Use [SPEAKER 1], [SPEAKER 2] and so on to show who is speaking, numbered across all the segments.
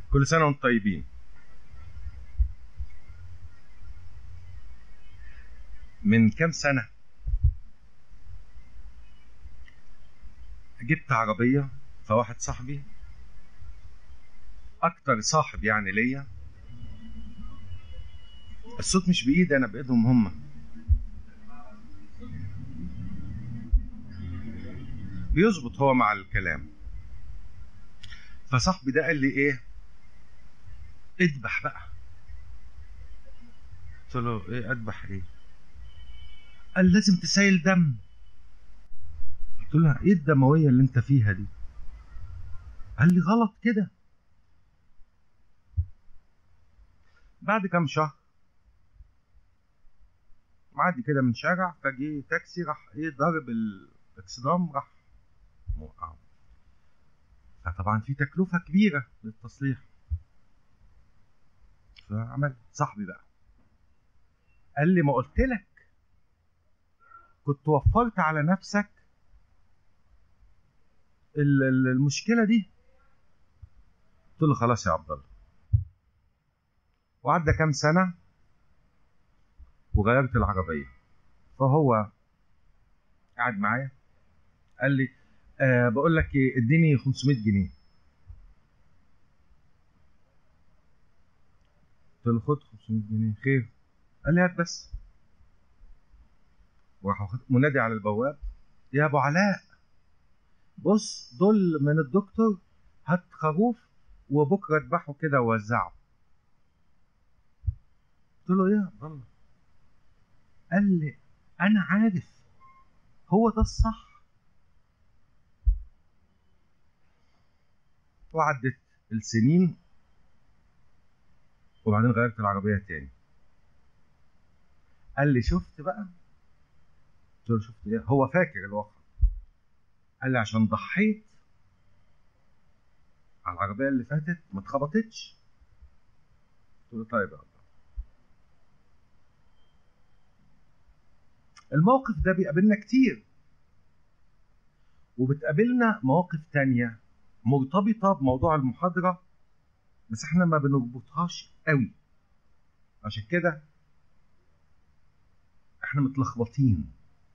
[SPEAKER 1] كل سنة وانتم طيبين من كام سنة جبت عربية فواحد صاحبي أكتر صاحب يعني ليا الصوت مش بإيدي أنا بإيدهم هما بيظبط هو مع الكلام فصاحبي ده قال لي ايه اذبح بقى قلت له ايه اذبح ايه قال لازم تسيل دم قلت له ايه الدمويه اللي انت فيها دي قال لي غلط كده بعد كام شهر معدي كده من شارع فجي تاكسي راح ايه ضارب الاكسدام راح موقعه فطبعا في تكلفة كبيرة للتصليح فعمل صاحبي بقى قال لي ما قلت لك كنت وفرت على نفسك المشكلة دي قلت له خلاص يا عبد الله وعدى كام سنة وغيرت العربية فهو قعد معايا قال لي أه بقول لك ايه اديني 500 جنيه قلت له خد 500 جنيه خير قال لي هات بس وراح منادي على البواب يا ابو علاء بص دول من الدكتور هات خروف وبكره اذبحه كده ووزعه قلت له ايه يا عبد الله قال لي انا عارف هو ده الصح وعدت السنين وبعدين غيرت العربية تاني قال لي شفت بقى قلت له شفت ايه هو فاكر الواقع قال لي عشان ضحيت على العربية اللي فاتت ما اتخبطتش قلت له طيب يا الله الموقف ده بيقابلنا كتير وبتقابلنا مواقف تانية مرتبطة بموضوع المحاضرة بس احنا ما بنربطهاش قوي عشان كده احنا متلخبطين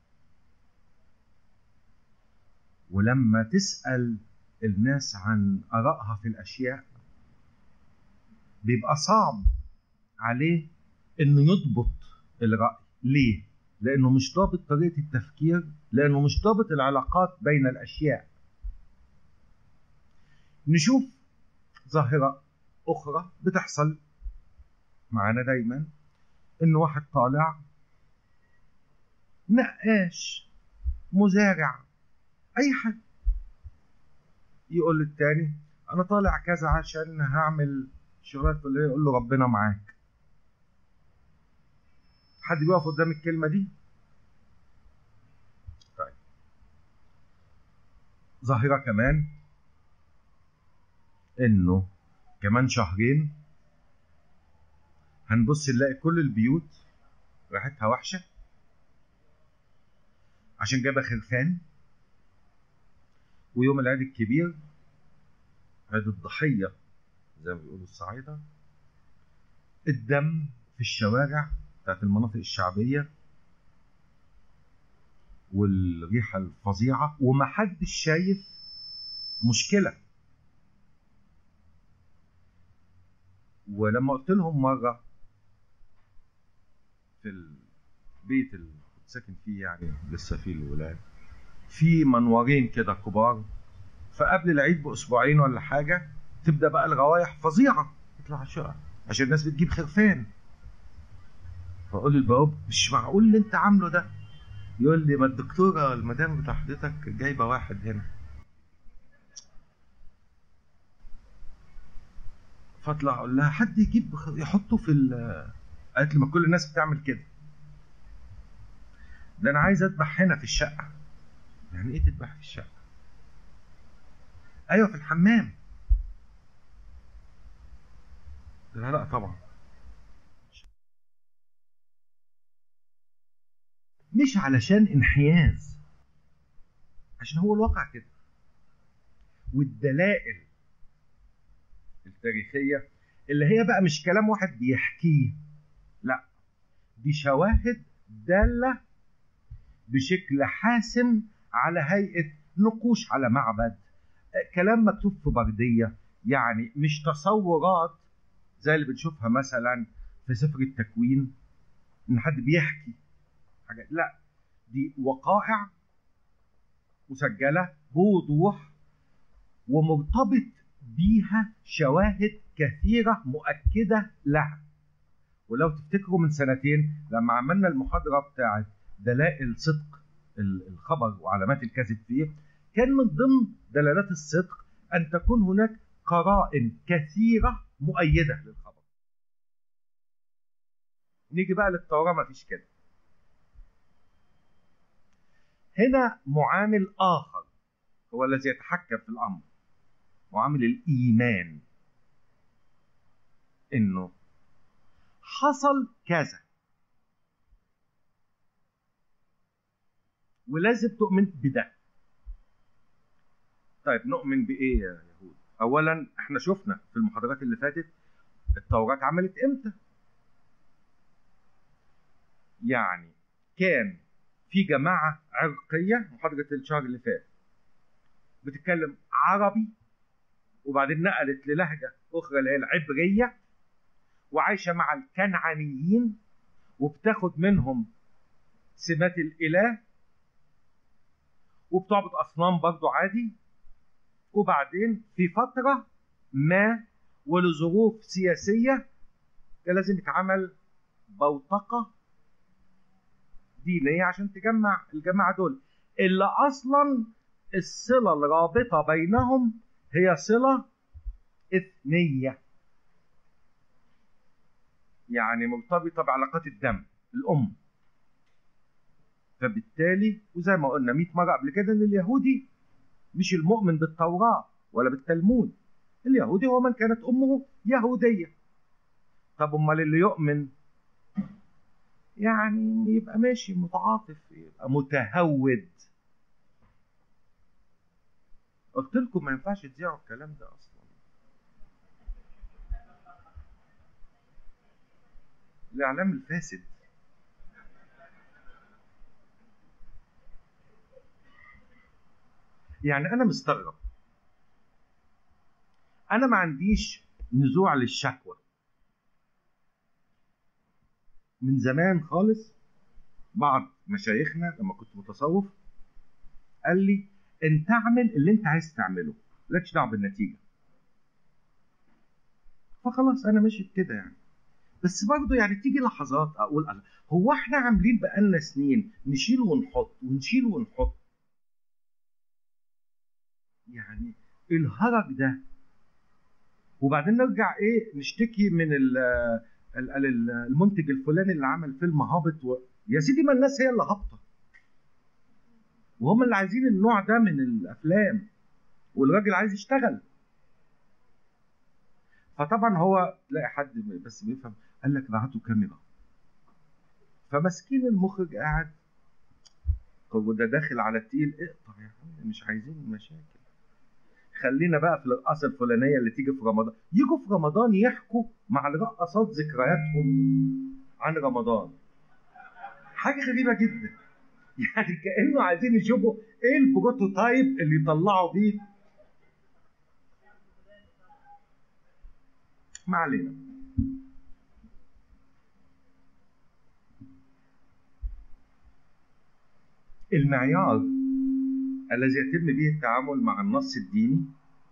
[SPEAKER 1] ولما تسأل الناس عن آرائها في الأشياء بيبقى صعب عليه إنه يضبط الرأي ليه؟ لأنه مش ضابط طريقة التفكير لأنه مش ضابط العلاقات بين الأشياء نشوف ظاهرة أخرى بتحصل معانا دايما إن واحد طالع نقاش مزارع أي حد يقول للتاني أنا طالع كذا عشان هعمل شغلات فلانية يقول له ربنا معاك حد بيقف قدام الكلمة دي؟ طيب ظاهرة كمان انه كمان شهرين هنبص نلاقي كل البيوت ريحتها وحشه عشان جايبه خرفان ويوم العيد الكبير عيد الضحيه زي ما بيقولوا الصعايده الدم في الشوارع بتاعت المناطق الشعبيه والريحه الفظيعه ومحدش شايف مشكله ولما قلت لهم مره في البيت اللي كنت ساكن فيه يعني لسه فيه الولاد في منورين كده كبار فقبل العيد باسبوعين ولا حاجه تبدا بقى الروايح فظيعه تطلع الشقه عشان الناس بتجيب خرفان فاقول للبواب مش معقول اللي انت عامله ده يقول لي ما الدكتوره المدام بتاع حضرتك جايبه واحد هنا فاطلع اقول لها حد يجيب يحطه في ال قالت لي ما كل الناس بتعمل كده ده انا عايز اذبح هنا في الشقه يعني ايه تذبح في الشقه ايوه في الحمام لا لا طبعا مش علشان انحياز عشان هو الواقع كده والدلائل التاريخيه اللي هي بقى مش كلام واحد بيحكيه لا دي شواهد داله بشكل حاسم على هيئه نقوش على معبد كلام مكتوب في برديه يعني مش تصورات زي اللي بنشوفها مثلا في سفر التكوين ان حد بيحكي حاجات لا دي وقائع مسجله بوضوح ومرتبط بيها شواهد كثيره مؤكده لها ولو تفتكروا من سنتين لما عملنا المحاضره بتاعت دلائل صدق الخبر وعلامات الكذب فيه كان من ضمن دلالات الصدق ان تكون هناك قرائن كثيره مؤيده للخبر نيجي بقى للتوراة مفيش كده هنا معامل آخر هو الذي يتحكم في الأمر معامل الإيمان إنه حصل كذا ولازم تؤمن بده طيب نؤمن بإيه يا يهود أولا احنا شفنا في المحاضرات اللي فاتت التوراة اتعملت امتى يعني كان في جماعة عرقية محاضرة الشهر اللي فات بتتكلم عربي وبعدين نقلت للهجة أخرى اللي هي العبرية وعايشة مع الكنعانيين وبتاخد منهم سمات الإله وبتعبد أصنام برضو عادي وبعدين في فترة ما ولظروف سياسية كان لازم يتعمل بوتقة دينية عشان تجمع الجماعة دول اللي أصلا الصلة الرابطة بينهم هي صلة إثنية يعني مرتبطة بعلاقات الدم الأم فبالتالي وزي ما قلنا 100 مرة قبل كده إن اليهودي مش المؤمن بالتوراة ولا بالتلمود اليهودي هو من كانت أمه يهودية طب أمال اللي يؤمن يعني يبقى ماشي متعاطف يبقى متهود قلت لكم ما ينفعش تذيعوا الكلام ده اصلا الاعلام الفاسد يعني انا مستغرب انا ما عنديش نزوع للشكوى من زمان خالص بعض مشايخنا لما كنت متصوف قال لي انت اعمل اللي انت عايز تعمله مالكش دعوه بالنتيجه فخلاص انا ماشي بكده يعني بس برضه يعني تيجي لحظات اقول أنا هو احنا عاملين بقالنا سنين نشيل ونحط ونشيل ونحط يعني الهرج ده وبعدين نرجع ايه نشتكي من المنتج الفلاني اللي عمل فيلم هابط و... يا سيدي ما الناس هي اللي هابطه وهم اللي عايزين النوع ده من الافلام والراجل عايز يشتغل فطبعا هو تلاقي حد بس بيفهم قال لك بعتوا كاميرا فمسكين المخرج قاعد وده داخل على التقيل اقطع يا عم مش عايزين مشاكل خلينا بقى في الرقصه الفلانيه اللي تيجي في رمضان يجوا في رمضان يحكوا مع الرقصات ذكرياتهم عن رمضان حاجه غريبه جدا يعني كانه عايزين يشوفوا ايه البروتوتايب اللي يطلعوا بيه ما علينا المعيار الذي يتم به التعامل مع النص الديني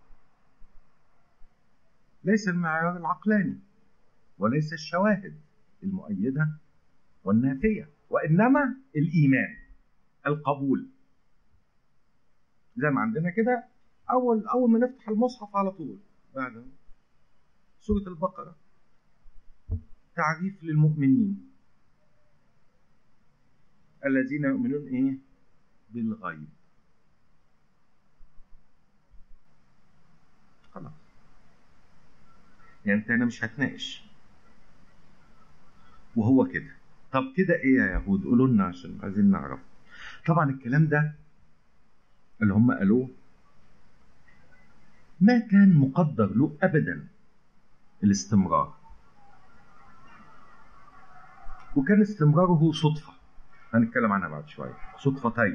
[SPEAKER 1] ليس المعيار العقلاني وليس الشواهد المؤيدة والنافية وإنما الإيمان القبول زي ما عندنا كده أول أول ما نفتح المصحف على طول بعد سورة البقرة تعريف للمؤمنين الذين يؤمنون إيه؟ بالغيب خلاص يعني انت هنا مش هتناقش وهو كده طب كده ايه يا يهود قولوا لنا عشان عايزين نعرف طبعا الكلام ده اللي هم قالوه ما كان مقدر له ابدا الاستمرار وكان استمراره صدفة هنتكلم عنها بعد شوية صدفتين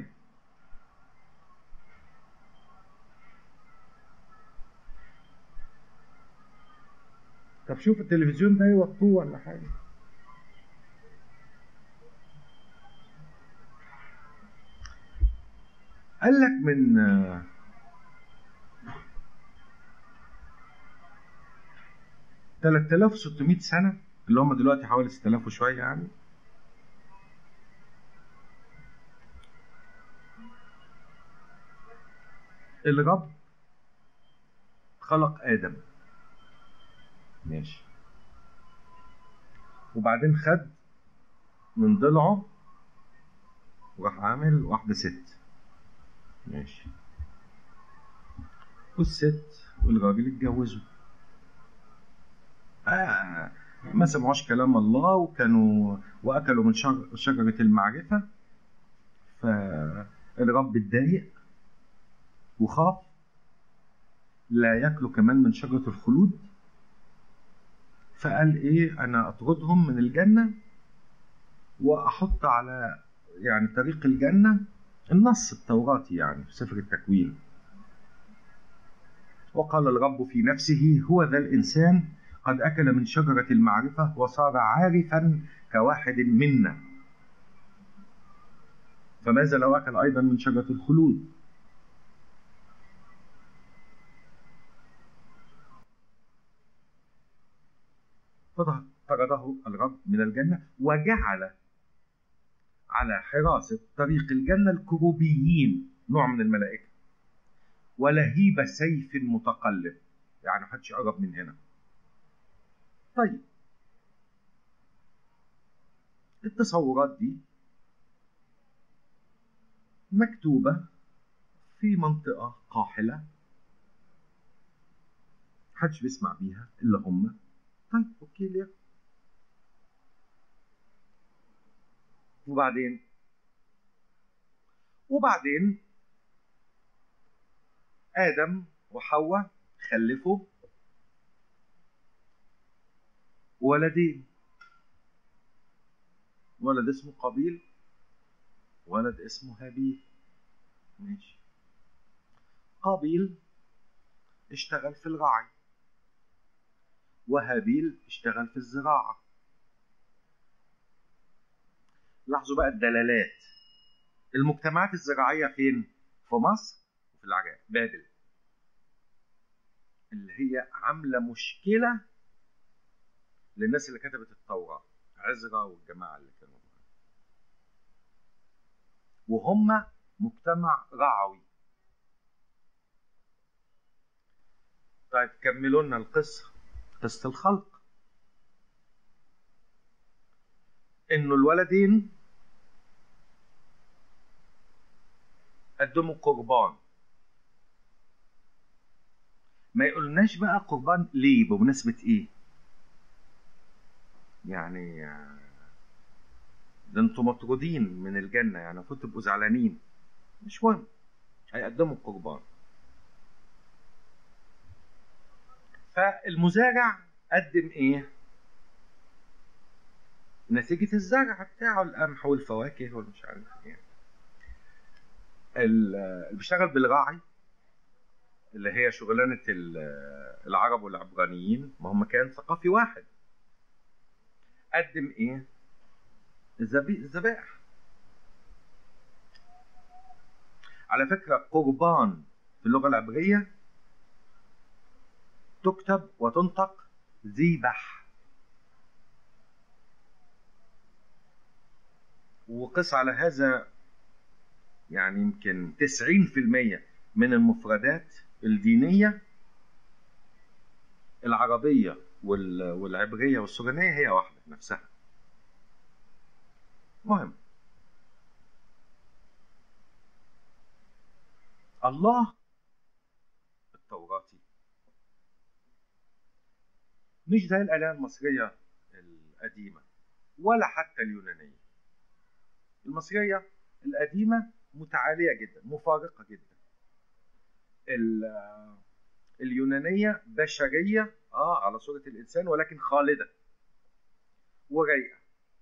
[SPEAKER 1] طب شوف التلفزيون ده يوطوه ولا حاجة قال لك من تلات آلاف وستمائة سنة اللي هم دلوقتي حوالي 6000 وشوية يعني الرب خلق آدم ماشي وبعدين خد من ضلعه وراح عامل واحدة ست ماشي والست والراجل اتجوزوا آه ما سمعوش كلام الله وكانوا واكلوا من شجره المعرفه فالرب اتضايق وخاف لا ياكلوا كمان من شجره الخلود فقال ايه انا اطردهم من الجنه واحط على يعني طريق الجنه النص التوراتي يعني في سفر التكوين وقال الرب في نفسه هو ذا الانسان قد أكل من شجرة المعرفة وصار عارفا كواحد منا فماذا لو أكل أيضا من شجرة الخلود فطرده الرب من الجنة وجعل على حراسة طريق الجنة الكروبيين نوع من الملائكة ولهيب سيف متقلب يعني محدش يقرب من هنا طيب التصورات دي مكتوبة في منطقة قاحلة محدش بيسمع بيها إلا هم طيب أوكي ليه وبعدين وبعدين آدم وحواء خلفوا ولدين ولد اسمه قابيل ولد اسمه هابيل ماشي قابيل اشتغل في الرعي وهابيل اشتغل في الزراعة لاحظوا بقى الدلالات المجتمعات الزراعية فين؟ في مصر وفي العراق بابل اللي هي عاملة مشكلة للناس اللي كتبت التوراة عزرا والجماعة اللي كانوا وهم مجتمع رعوي طيب كملوا لنا القصة قصة الخلق إنه الولدين قدموا قربان ما يقولناش بقى قربان ليه بمناسبة إيه يعني ده انتوا مطرودين من الجنة يعني المفروض تبقوا زعلانين مش مهم هيقدموا القربان فالمزارع قدم ايه نتيجة الزرع بتاعه القمح والفواكه والمش عارف ايه اللي بيشتغل بالراعي اللي هي شغلانة العرب والعبرانيين ما هم كان ثقافي واحد قدم ايه الذبائح على فكرة قربان في اللغة العبرية تكتب وتنطق ذيبح وقس على هذا يعني يمكن 90% من المفردات الدينية العربية والعبرية والسورانية هي واحدة نفسها مهم الله التوراتي مش زي الآلهة المصرية القديمة ولا حتى اليونانية المصرية القديمة متعالية جدا مفارقة جدا اليونانية بشرية اه على صوره الانسان ولكن خالده ورايقه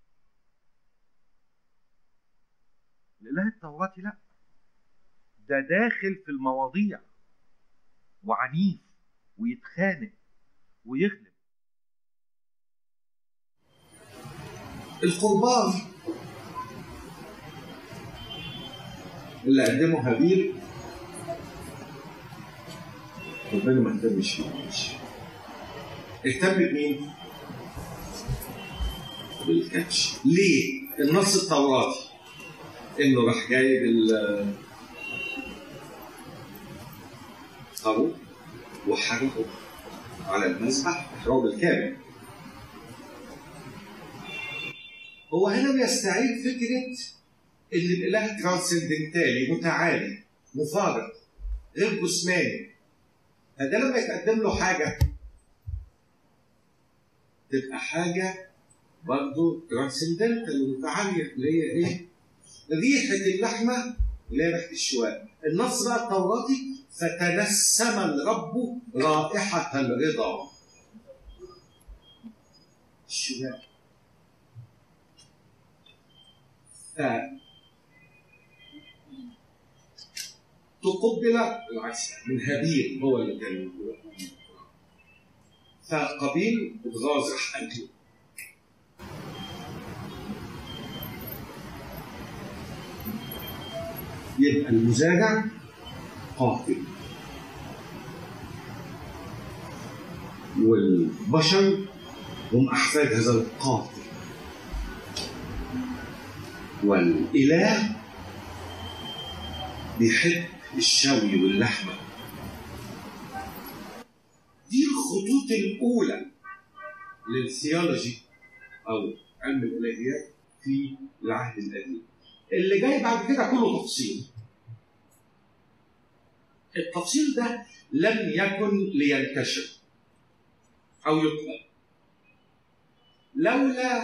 [SPEAKER 1] الاله التوراتي لا ده داخل في المواضيع وعنيف ويتخانق ويغلب
[SPEAKER 2] القربان اللي قدمه هابيل ربنا ما اهتمش بيه اهتم بمين؟ بالكبش ليه؟ النص التوراتي انه راح جايب ال خروف وحرقه على المذبح احراق الكامل هو هنا بيستعيد فكرة إن الإله ترانسندنتالي متعالي مفارق غير جسماني فده لما يتقدم له حاجة تبقى حاجة برضه ترانسندنتال متعالية اللي هي إيه؟ ريحة اللحمة اللي هي ريحة الشواء النص بقى التوراتي فتنسم الرب رائحة الرضا الشواء ف تقبل العكس من هابيل هو اللي كان فقابيل اتغاظ راح قتله يبقى المزارع قاتل والبشر هم احفاد هذا القاتل والاله بيحب الشوي واللحمه دي الخطوط الاولى للثيولوجي او علم الالهيات في العهد القديم اللي جاي بعد كده كله تفصيل التفصيل ده لم يكن لينتشر او يقبل لولا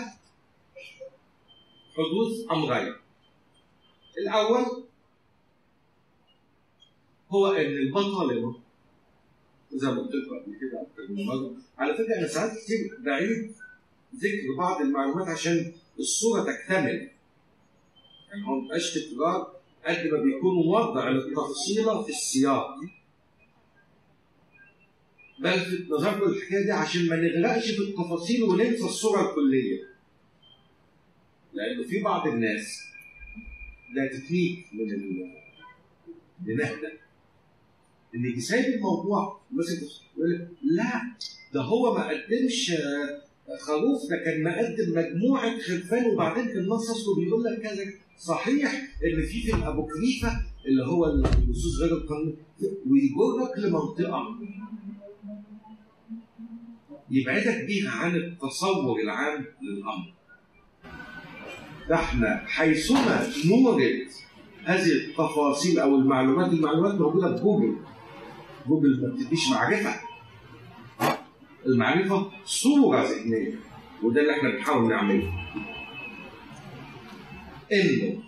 [SPEAKER 2] حدوث امرين الاول هو ان البطالمه زي ما قلت لكم قبل كده اكتر من مره على فكره انا ساعات كتير بعيد ذكر بعض المعلومات عشان الصوره تكتمل يعني هو مبقاش تكرار قد ما بيكون وضع للتفصيله في السياق بلفت نظركم الحكايه دي عشان ما نغرقش في التفاصيل وننسى الصوره الكليه لانه في بعض الناس ده تكنيك من البناء ده ان يجي سايب الموضوع مثلا يقول لك لا ده هو ما قدمش خروف ده كان مقدم مجموعه خرفان وبعدين في النص اصله بيقول لك كذا صحيح ان في في الابوكريفه اللي هو النصوص غير القانوني ويجرك لمنطقه يبعدك بيها عن التصور العام للامر ده احنا حيثما نورد هذه التفاصيل او المعلومات المعلومات موجوده في جوجل جوجل ما بتديش معرفه المعرفه صوره ذهنيه وده اللي احنا بنحاول نعمله انه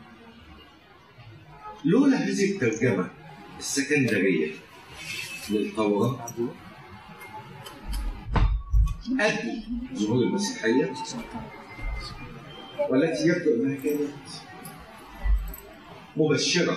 [SPEAKER 2] لولا هذه الترجمه السكندريه للتوراه قبل ظهور المسيحيه والتي يبدو انها كانت مبشره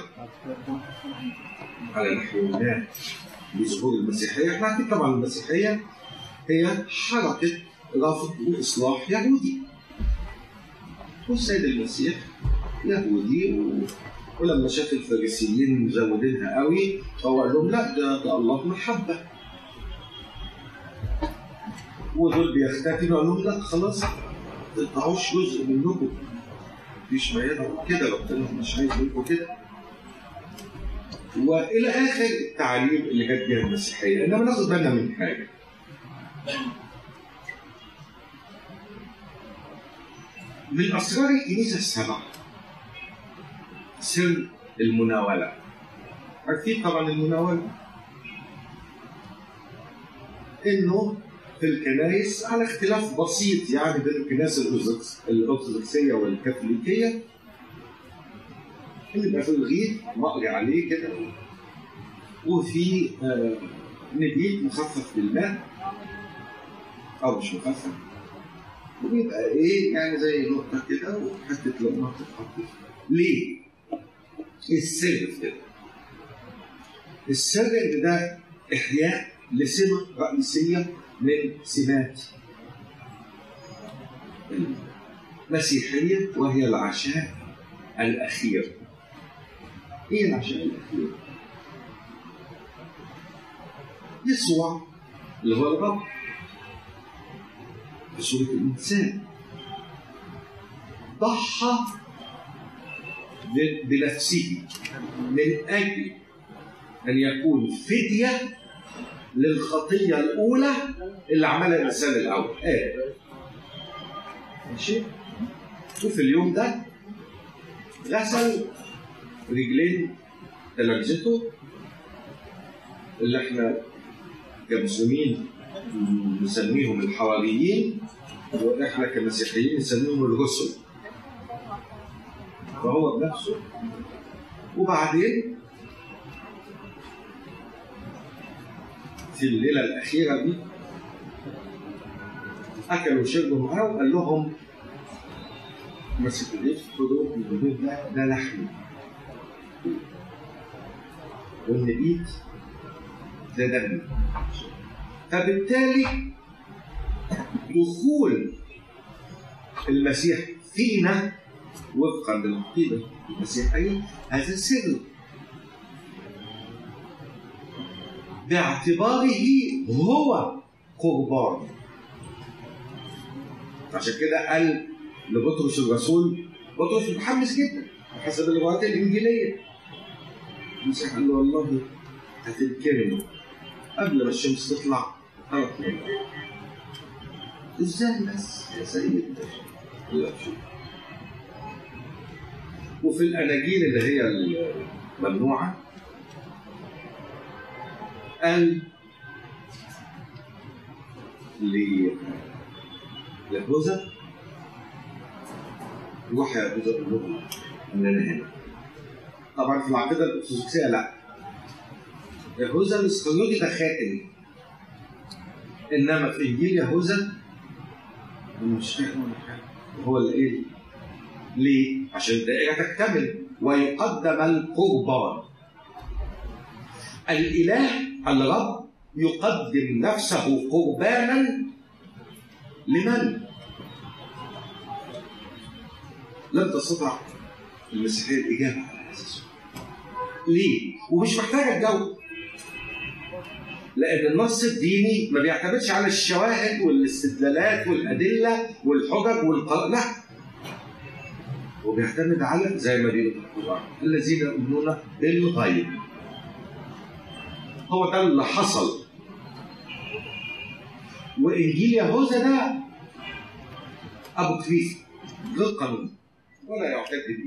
[SPEAKER 2] على نحو ما بظهور المسيحيه، احنا عارفين طبعا المسيحيه هي حركه رفض واصلاح يهودي. والسيد المسيح يهودي و... ولما شاف الفارسيين مزودينها قوي فهو قال لهم لا ده, ده الله محبه. ودول بيختفوا قال لهم لا خلاص ما تقطعوش جزء منكم مفيش ما يدعو كده ربنا مش عايز منكم كده والى اخر التعاليم اللي جت بيها المسيحيه انما ناخد بالنا من حاجه من اسرار الكنيسه السبعه سر المناوله عارفين طبعا المناوله انه في الكنائس على اختلاف بسيط يعني بين الكنائس الارثوذكسيه والكاثوليكيه اللي بقى في الغيط مقري عليه كده وفي آه نبيت مخفف بالماء او مش مخفف وبيبقى ايه يعني زي نقطه كده وحته لقمه بتتحط ليه؟ ايه السر في كده؟ السر ان ده احياء لسمه رئيسيه من سمات المسيحيه وهي العشاء الاخير. ايه العشاء الاخير؟ يسوع اللي هو الرب في صورة الإنسان ضحى بنفسه من أجل أن يكون فدية للخطية الأولى اللي عملها الإنسان الأول آه. ماشي وفي اليوم ده غسل رجلين تلامذته اللي احنا كمسلمين نسميهم الحواريين واحنا كمسيحيين نسميهم الرسل فهو بنفسه وبعدين في الليله الاخيره دي اكلوا وشربوا معاه وقال لهم مسكوا ليه خدوا الجبين ده ده لحم والنبيت ده دم فبالتالي دخول المسيح فينا وفقا للعقيده المسيحيه هذا سر باعتباره هو قربان عشان كده قال لبطرس الرسول بطرس متحمس جدا حسب الروايات الانجيليه المسيح قال له والله هتنكرني قبل ما الشمس تطلع ثلاث مرات ازاي بس يا سيد لا شوف وفي الاناجيل اللي هي الممنوعه قال ليهوذا روح يا يهوذا قول لهم ان انا هنا طبعا في العقيده الارثوذكسيه لا يهوذا الاسخريوطي ده خاتم انما في انجيل يهوذا مش فاهم ولا حاجه هو اللي ايه ليه؟ عشان الدائره تكتمل ويقدم القربان الاله الرب يقدم نفسه قربانا لمن؟ لم تستطع المسيحيه الاجابه على هذا السؤال. ليه؟ ومش محتاجه تجاوب. لان النص الديني ما بيعتمدش على الشواهد والاستدلالات والادله والحجج والقرار لا وبيعتمد على زي ما بيقول القران الذين يؤمنون بالغيب هو ده اللي حصل وانجيل يهوذا ده ابو كريس غير قانوني ولا يعتد به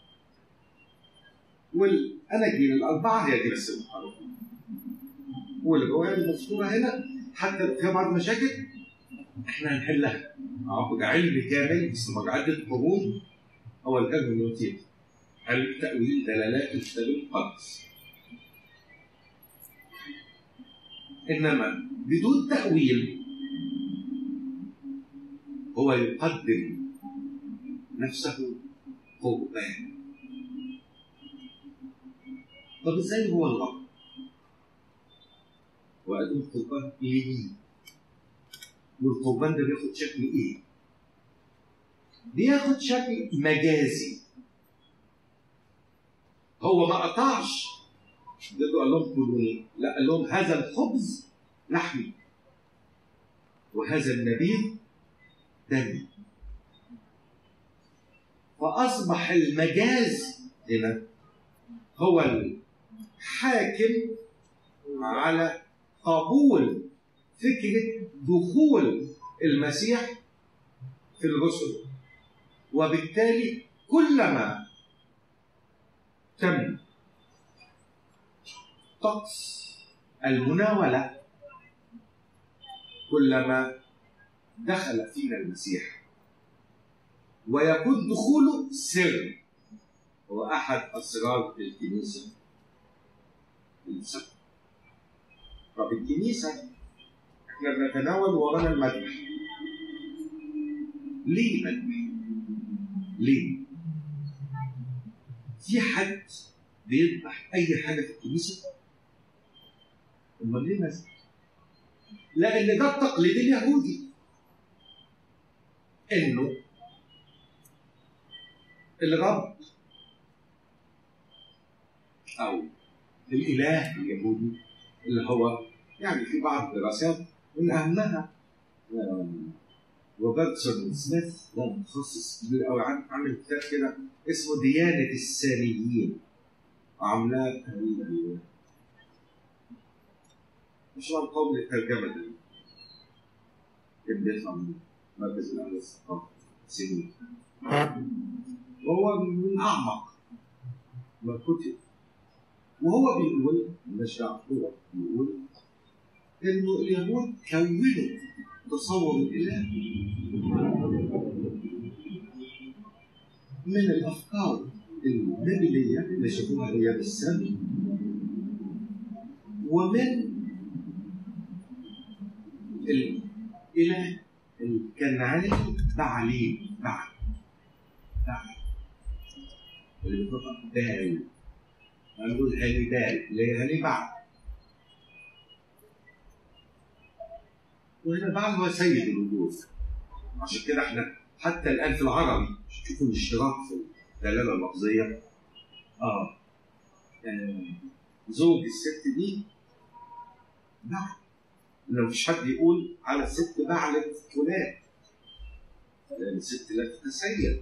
[SPEAKER 2] والاناجيل الاربعه هي دي بس المعروفه والروايه المذكوره هنا حتى لو فيها بعض المشاكل احنا هنحلها اه بقى علم كامل استمر عده قرون هو الهرمنوتيك علم تاويل دلالات الكتاب المقدس انما بدون تاويل هو يقدم نفسه قربان طب ازاي هو الرب وأقدم قربان لمين؟ والقربان ده بياخد شكل إيه؟ بياخد شكل مجازي هو ما قطعش ده قال لهم كلوني لا قال لهم هذا الخبز لحمي وهذا النبيذ دمي فأصبح المجاز هنا هو الحاكم على قبول فكرة دخول المسيح في الرسل وبالتالي كلما تم طقس المناولة كلما دخل فينا المسيح ويكون دخوله سر هو أحد أسرار الكنيسة السبت طب الكنيسة احنا بنتناول ورانا المذبح ليه مذبح؟ ليه؟ في حد بيذبح اي حاجه في الكنيسه؟ امال ليه مذبح؟ لان ده التقليد اليهودي انه الرب او الاله اليهودي اللي هو يعني في بعض الدراسات من اهمها آم، روبرتسون سميث ده متخصص كبير قوي عامل كتاب كده اسمه ديانه الساميين عاملاه ال- مش هو القوم للترجمه دي كان بيطلع من مركز الاهل الثقافه سنين وهو من اعمق ما كتب وهو بيقول مش دعوه هو بيقول انه اليهود كونوا تصور الاله من الافكار البابليه اللي شافوها ايام السبت ومن الاله الكنعاني بعليم بعل بعل اللي بينطق بال هنقول هاني بال اللي هي هاني بعل وهنا بعل هو سيد الوجود عشان كده احنا حتى الان في العربي شوفوا الاشتراك في الدلاله اللفظيه اه آه، زوج الست دي بعل لو مفيش حد يقول على الست بعلة فلان لأن الست لا تتسيد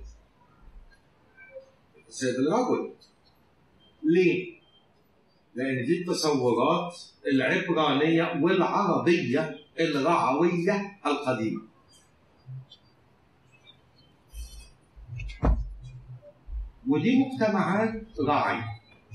[SPEAKER 2] تتسيد الرجل ليه؟ لأن دي التصورات العبرانية والعربية الرعوية القديمة ودي مجتمعات راعي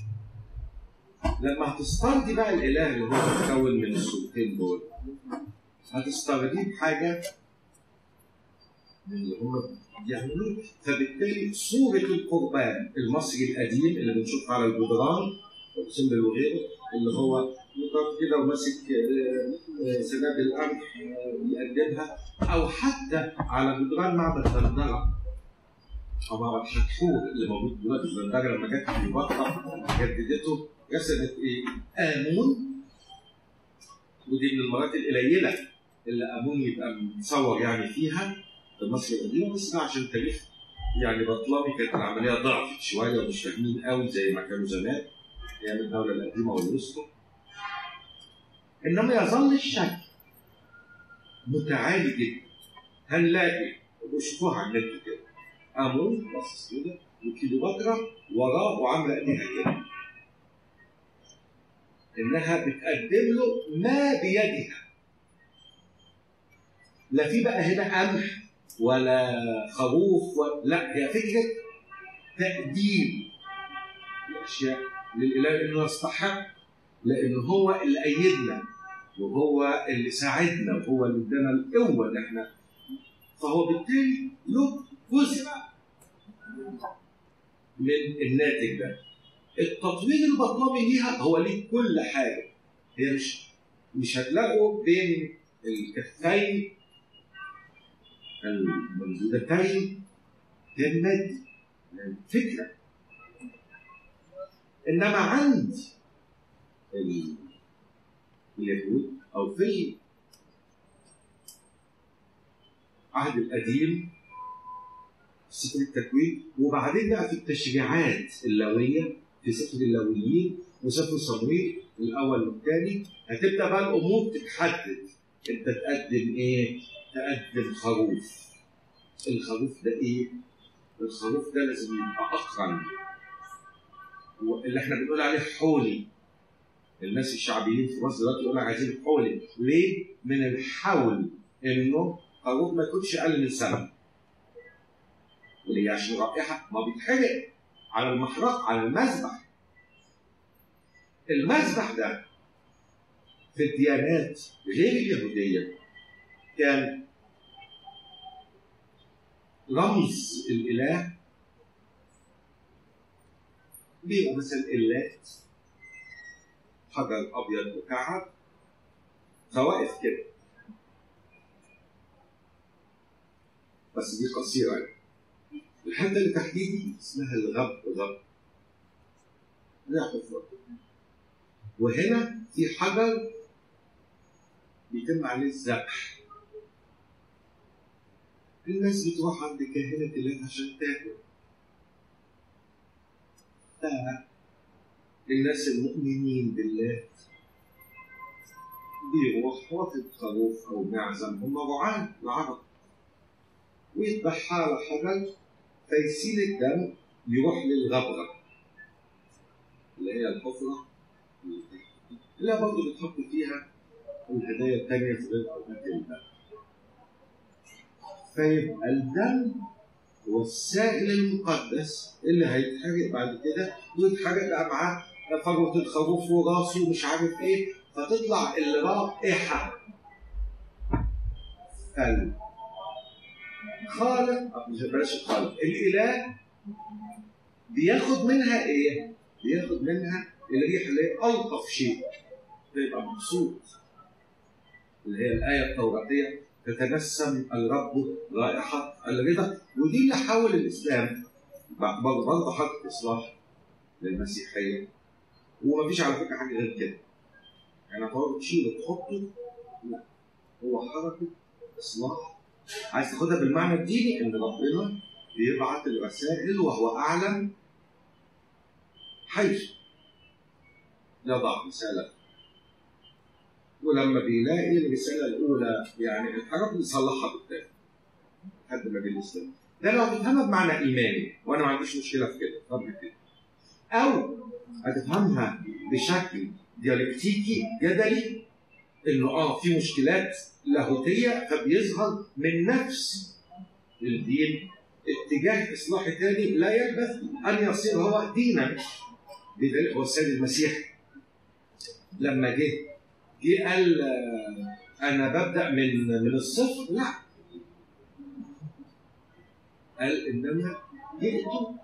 [SPEAKER 2] لما هتسترضي بقى الاله اللي هو متكون من الصورتين دول هتسترضيه بحاجه من اللي هم بيعملوه فبالتالي صوره القربان المصري القديم اللي بنشوفها على الجدران وسمبل وغيره اللي هو مطاط كده وماسك آه، آه، سنابل القمح آه، بيقدمها او حتى على جدران معبد دندره او معبد حتحور اللي موجود دلوقتي في دندره لما جت كليوباترا جددته رسمت ايه؟ امون ودي من المرات القليله اللي امون يبقى متصور يعني فيها في مصر القديمه بس ده عشان التاريخ يعني بطلمي كانت العمليه ضعفت شويه ومش فاهمين قوي زي ما كانوا زمان ايام الدوله القديمه والوسطى انما يظل الشك متعالي جدا هنلاقي وشوفوها على النت كده امون باصص كده وكيلوباترا وراه وعامله ايديها كده انها بتقدم له ما بيدها لا في بقى هنا قمح ولا خروف ولا لا هي فكره تقديم الاشياء للاله انه يستحق لانه هو اللي ايدنا وهو اللي ساعدنا وهو اللي ادانا القوه ان احنا فهو بالتالي له جزء من الناتج ده التطوير البطلمي ليها هو ليه كل حاجه هي مش مش هتلاقوا بين الكفين الموجودتين هي المادي الفكره انما عند ال- اليهود او في العهد القديم في سفر التكوين وبعدين بقى في التشريعات اللاويه في سفر اللاويين وسفر صمويل الاول والثاني هتبدا بقى الامور تتحدد انت تقدم ايه؟ تقدم خروف الخروف ده ايه؟ الخروف ده لازم يبقى اقرن اللي احنا بنقول عليه حولي الناس الشعبيين في مصر دلوقتي يقولوا عايزين حولي ليه؟ من الحول انه خروف ما يكونش اقل من سنه وليه عشان رائحه ما بيتحرق على المحرق على المذبح المذبح ده في الديانات غير اليهوديه كان رمز الاله بيبقى مثلا اللات حجر ابيض مكعب فواقف كده بس دي قصيره يعني. الحته اللي تحتيه دي اسمها الغب غب لا حفرة وهنا في حجر بيتم عليه الذبح الناس بتروح عند كاهنة اللات عشان تاكل الناس المؤمنين بالله بيروح واخد خروف او معزم هم رعاة العرب ويذبحها على حجر فيسيل الدم يروح للغبرة اللي هي الحفرة لا برضه بتحط فيها الهدايا التانية في غير أوقات الذبح فيبقى الدم هو السائل المقدس اللي هيتحرق بعد كده ويتحرق بقى معاه فروة الخروف وراسه ومش عارف ايه فتطلع الرائحة فال خالق مش بلاش الخالق الاله بياخد منها ايه؟ بياخد منها الريح اللي هي الطف شيء فيبقى مبسوط اللي هي الايه التوراتيه تتنسم الرب رائحه الرضا ودي اللي حاول الاسلام برضه حركه اصلاح للمسيحيه ومفيش على فكره حاجه غير كده يعني هتقعد تشيله تحطه لا هو حركه اصلاح عايز تاخدها بالمعنى الديني ان ربنا بيبعت الرسائل وهو اعلم حيث يضع رساله ولما بيلاقي الرساله الاولى يعني الحاجات بيصلحها بالتالي لحد ما جه الاسلام ده لو هتفهمها بمعنى ايماني وانا ما عنديش مشكله في كده طب كده او هتفهمها بشكل ديالكتيكي جدلي انه اه في مشكلات لاهوتيه فبيظهر من نفس الدين اتجاه اصلاحي تاني لا يلبث ان يصير هو دينا بدليل هو السيد المسيح لما جه جه قال انا ببدا من من الصفر لا قال انما جئت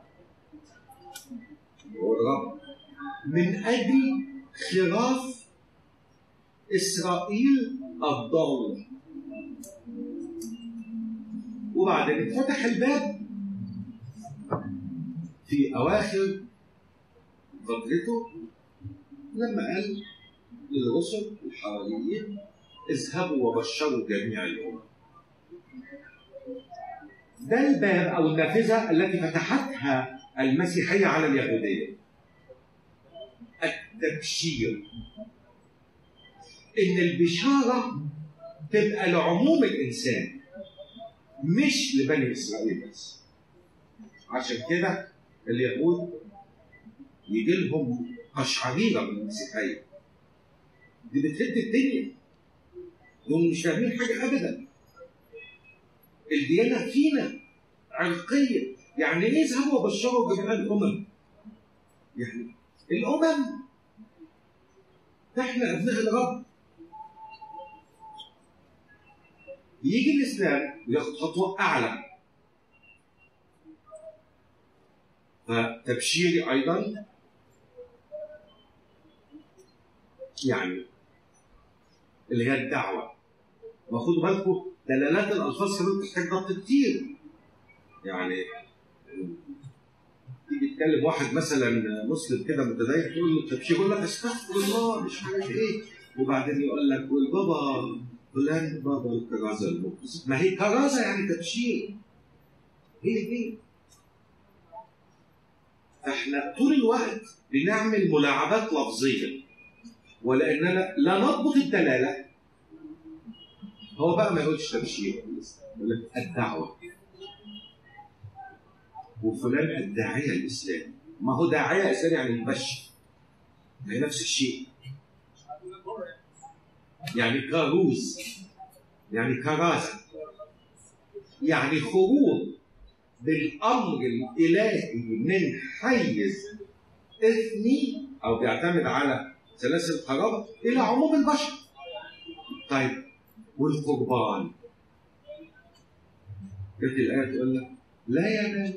[SPEAKER 2] هو الرب من اجل خراف اسرائيل الضال وبعدين اتفتح الباب في اواخر فترته لما قال للرسل الحواريين اذهبوا وبشروا جميع الامم ده الباب او النافذه التي فتحتها المسيحيه على اليهوديه التبشير ان البشاره تبقى لعموم الانسان مش لبني اسرائيل بس عشان كده اليهود يجي لهم قشعريره من المسيحيه دي بتهد الدنيا دول مش فاهمين حاجه ابدا الديانه فينا عرقيه يعني ايه اذهبوا وبشروا جميع الامم يعني الامم احنا ابناء الرب يجي الاسلام وياخد خطوه اعلى فتبشيري ايضا يعني اللي هي الدعوه وخدوا بالكم دلالات الالفاظ كمان بتحتاج ضبط كتير يعني تيجي تكلم واحد مثلا مسلم كده متدين تقول له التبشير يقول لك استغفر الله مش عارف ايه وبعدين يقول لك والبابا فلان بابا الكرازه المقدس ما هي كرازه يعني تبشير هي دي فاحنا طول الوقت بنعمل ملاعبات لفظيه ولاننا لا نضبط الدلاله هو بقى ما يقولش تبشير يقول لك الدعوه وفلان الداعيه الاسلامي ما هو داعيه اسلامي يعني مبشر ما هي نفس الشيء يعني كاروز يعني كرازه يعني خروج بالامر الالهي من حيز اثني او بيعتمد على سلاسل القرابه الى عموم البشر. طيب والقربان جت الايه تقول لك لا ينال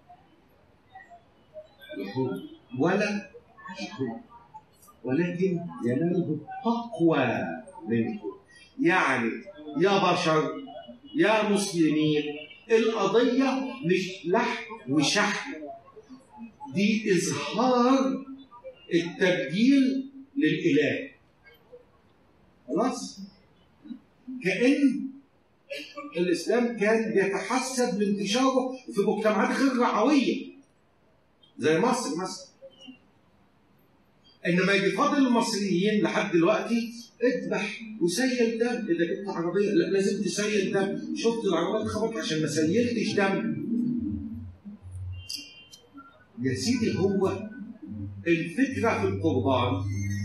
[SPEAKER 2] لحوم ولا شحوم ولكن يناله التقوى منكم يعني يا بشر يا مسلمين القضيه مش لحم وشحم دي اظهار التبجيل للاله خلاص كان الاسلام كان بيتحسب لانتشاره في مجتمعات غير رعويه زي مصر مثلا انما يجي فاضل المصريين لحد دلوقتي اذبح وسيل دم اذا جبت عربيه لا لازم تسيل دم شفت العربيه خبط عشان ما سيلتش دم يا سيدي هو الفكره في القربان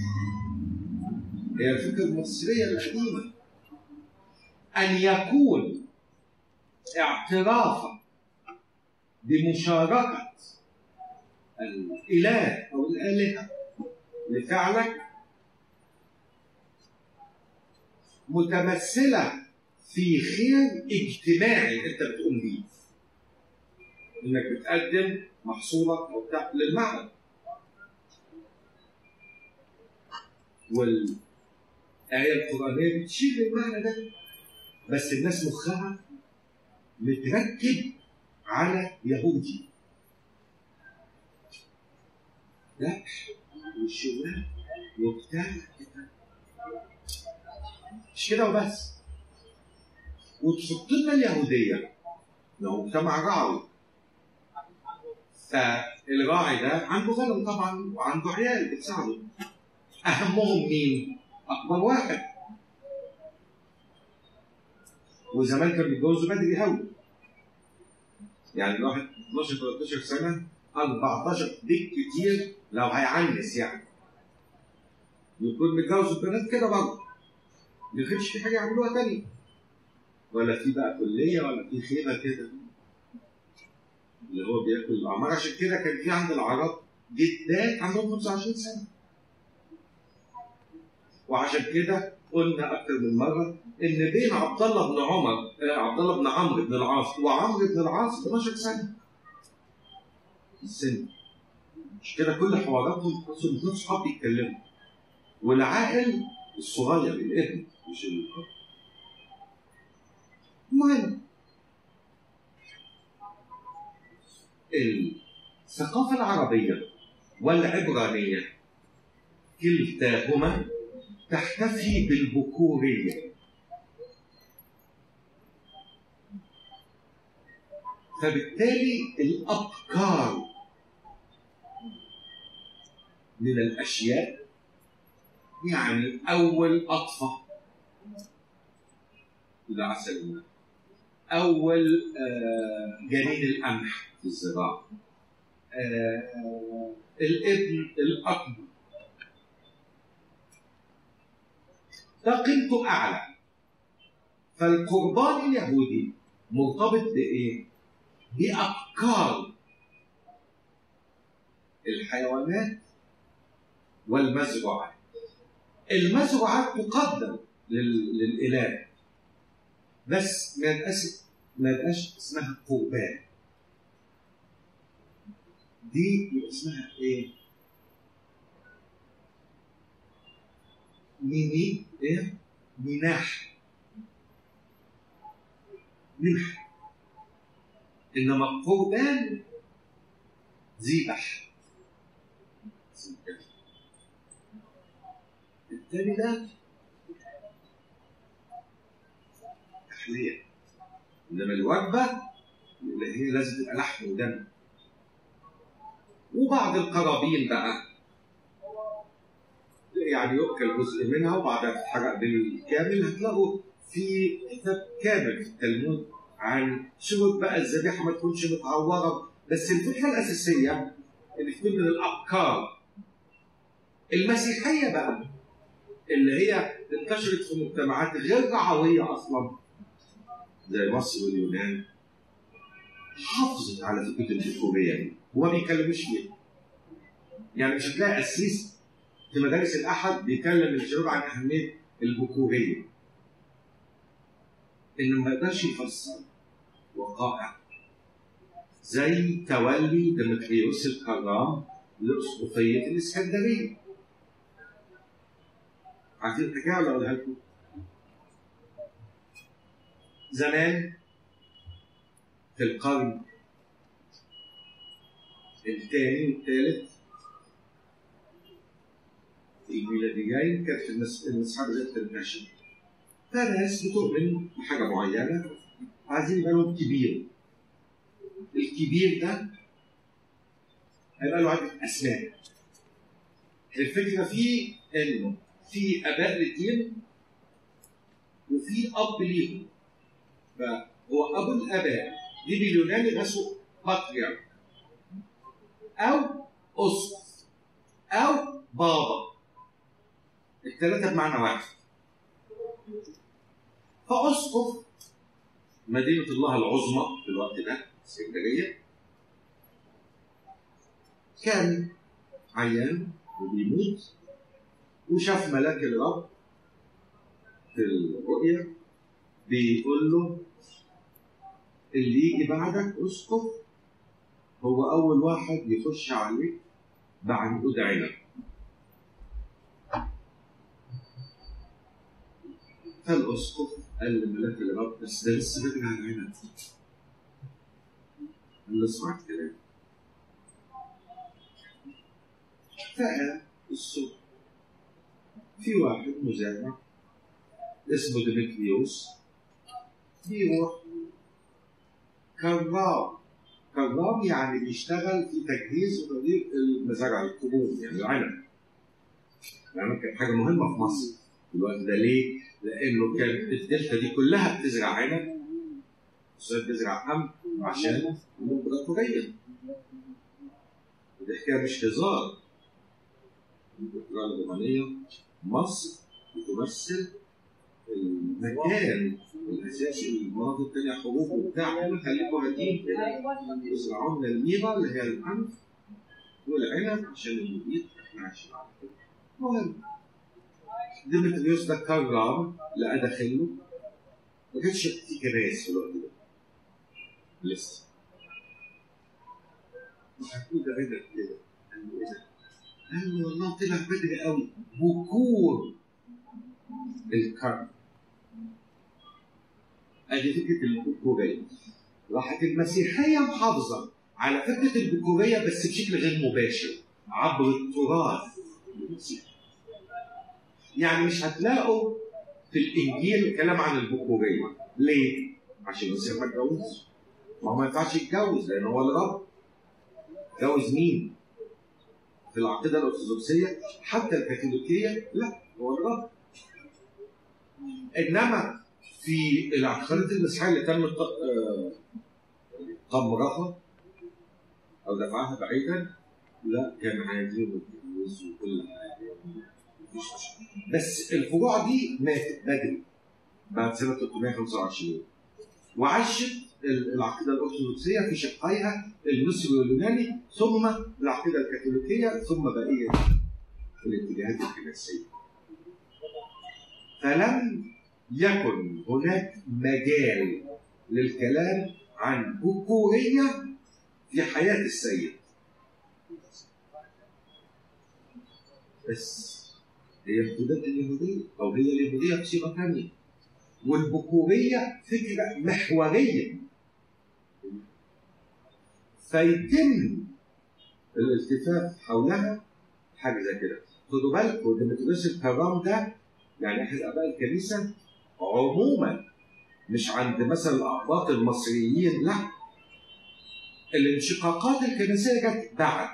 [SPEAKER 2] هي الفكره المصريه القديمه ان يكون اعترافك بمشاركه الاله او الالهه لفعلك متمثله في خير اجتماعي انت بتقوم بيه انك بتقدم محصولك او بتاع للمعبد والآية القرآنية بتشير المعنى ده بس الناس مخها متركب على يهودي ذبح والشغلات وبتاع كده مش كده وبس وتحط لنا اليهودية لو مجتمع رعوي فالراعي ده عنده غنم طبعا وعنده عيال بتساعده اهمهم مين؟ اكبر واحد وزمان كان بيتجوزوا بدري قوي يعني الواحد 12 13 سنه 14 بالكتير لو هيعنس يعني يكون متجوز البنات كده برضه ما يخليش في حاجه يعملوها تانية ولا في بقى كليه ولا في خيمه كده اللي هو بياكل الاعمار عشان كده كان في عند العرب جدات عندهم 25 سنه وعشان كده قلنا اكثر من مره ان بين عبد الله بن عمر آه، عبد الله بن عمرو بن العاص وعمرو بن العاص 12 سنه السن مش كده كل حواراتهم اصلا الاثنين صحاب بيتكلموا والعاقل الصغير الابن مش الاب المهم الثقافة العربية والعبرانية كلتاهما تحتفي بالبكورية فبالتالي الأبكار من الأشياء يعني أول أطفة إلى عسل الله أول آه، جنين القمح في الزراعة آه، الابن الأكبر ده قيمته أعلى فالقربان اليهودي مرتبط بإيه؟ بأفكار الحيوانات والمزروعات المزروعات تقدم لل- للإله بس ما يبقاش ما يبقاش اسمها قربان دي يبقى اسمها ايه؟ ميني ايه؟ مناح منح انما القربان ذبح التاني ده تحليه انما الوجبه اللي هي لازم تبقى لحم ودم وبعض القرابين بقى يعني يؤكل جزء منها وبعدها تتحرق بالكامل هتلاقوا في كتاب كامل في التلمود عن شروط بقى الذبيحه ما تكونش متعوره بس الفكره الاساسيه اللي تكون من الافكار المسيحيه بقى اللي هي انتشرت في مجتمعات غير رعويه اصلا زي مصر واليونان حافظت على فكره الذكوريه دي وما بيتكلموش فيها يعني مش هتلاقي قسيس في مدارس الاحد بيكلم الشباب عن اهميه البكوريه انه ما يقدرش يفسر وقائع زي تولي ديمتريوس الكرام لاسقفيه الاسكندريه عارفين الحكايه ولا اقولها لكم؟ زمان في القرن الثاني والثالث الميلاديين كانت المس- المسحه بدات تنتشر فناس بتؤمن بحاجه معينه عايزين يبقى لهم كبير الكبير ده هيبقى له عدة أسماء الفكرة فيه إنه في آباء للدين وفي أب ليهم فهو أبو الآباء دي باليوناني نفسه باتريارك أو أسقف أو بابا الثلاثة بمعنى واحد فأسقف مدينة الله العظمى في الوقت ده اسكندرية كان عيان وبيموت وشاف ملاك الرب في الرؤيا بيقول له اللي يجي بعدك اسقف هو أول واحد يخش عليك بعنقود عنب فالأسقف قال لملاك الرب بس ده لسه بدري على العنب قال له اسمع الكلام فقال الصبح في واحد مزارع اسمه ديمتريوس بيروح كرام كرام يعني بيشتغل في تجهيز وتدريب المزارع الكبور يعني العنب العنب كانت حاجه مهمه في مصر في الوقت ده ليه؟ لانه كان الدلتا دي كلها بتزرع عنب والصيد بيزرع قمح عشان الامبراطوريه ودي حكايه مش هزار الامبراطوريه الرومانيه مصر بتمثل المكان الاساسي للمناطق الثانيه حروب وبتاع احنا خليكم هادين كده يزرعوا لنا الميره اللي هي القمح والعنب عشان المبيد احنا عايشين على كده المهم ديمتريوس ده كرم لقى داخله ما كانش في كنايس في الوقت ده لسه هتقول ده هنا كده قال له ايه ده؟ قال له والله طلع بدري قوي بكور الكرم ادي فكره البكوريه راحت المسيحيه محافظه على فكره البكوريه بس بشكل غير مباشر عبر التراث المسيحي يعني مش هتلاقوا في الانجيل كلام عن البكوريه ليه؟ عشان المسيح ما اتجوزش ما هو ما ينفعش يتجوز لان هو الرب جوز مين؟ في العقيده الارثوذكسيه حتى الكاثوليكيه لا هو الرب انما في الاعتقادات المسيحيه اللي تم ط- آه، قمرها او دفعها بعيدا لا كان عادي ومتجوز وكل حاجه مفيش مشكله بس الفروع دي ماتت بدري بعد سنه 325 وعاشت ال- العقيده الارثوذكسيه في شقيها المصري واليوناني ثم العقيده الكاثوليكيه ثم بقيه الاتجاهات الكنسيه. فلم يكن هناك مجال للكلام عن بكوريه في حياه السيد. بس هي امتداد اليهوديه او هي اليهوديه بصيغه ثانيه. والبكوريه فكره محوريه فيتم الالتفاف حولها حاجه زي كده خدوا بالكم ديمتريوس الكرام ده يعني احد اباء الكنيسه عموما مش عند مثلا الاقباط المصريين لا الانشقاقات الكنسيه جت بعد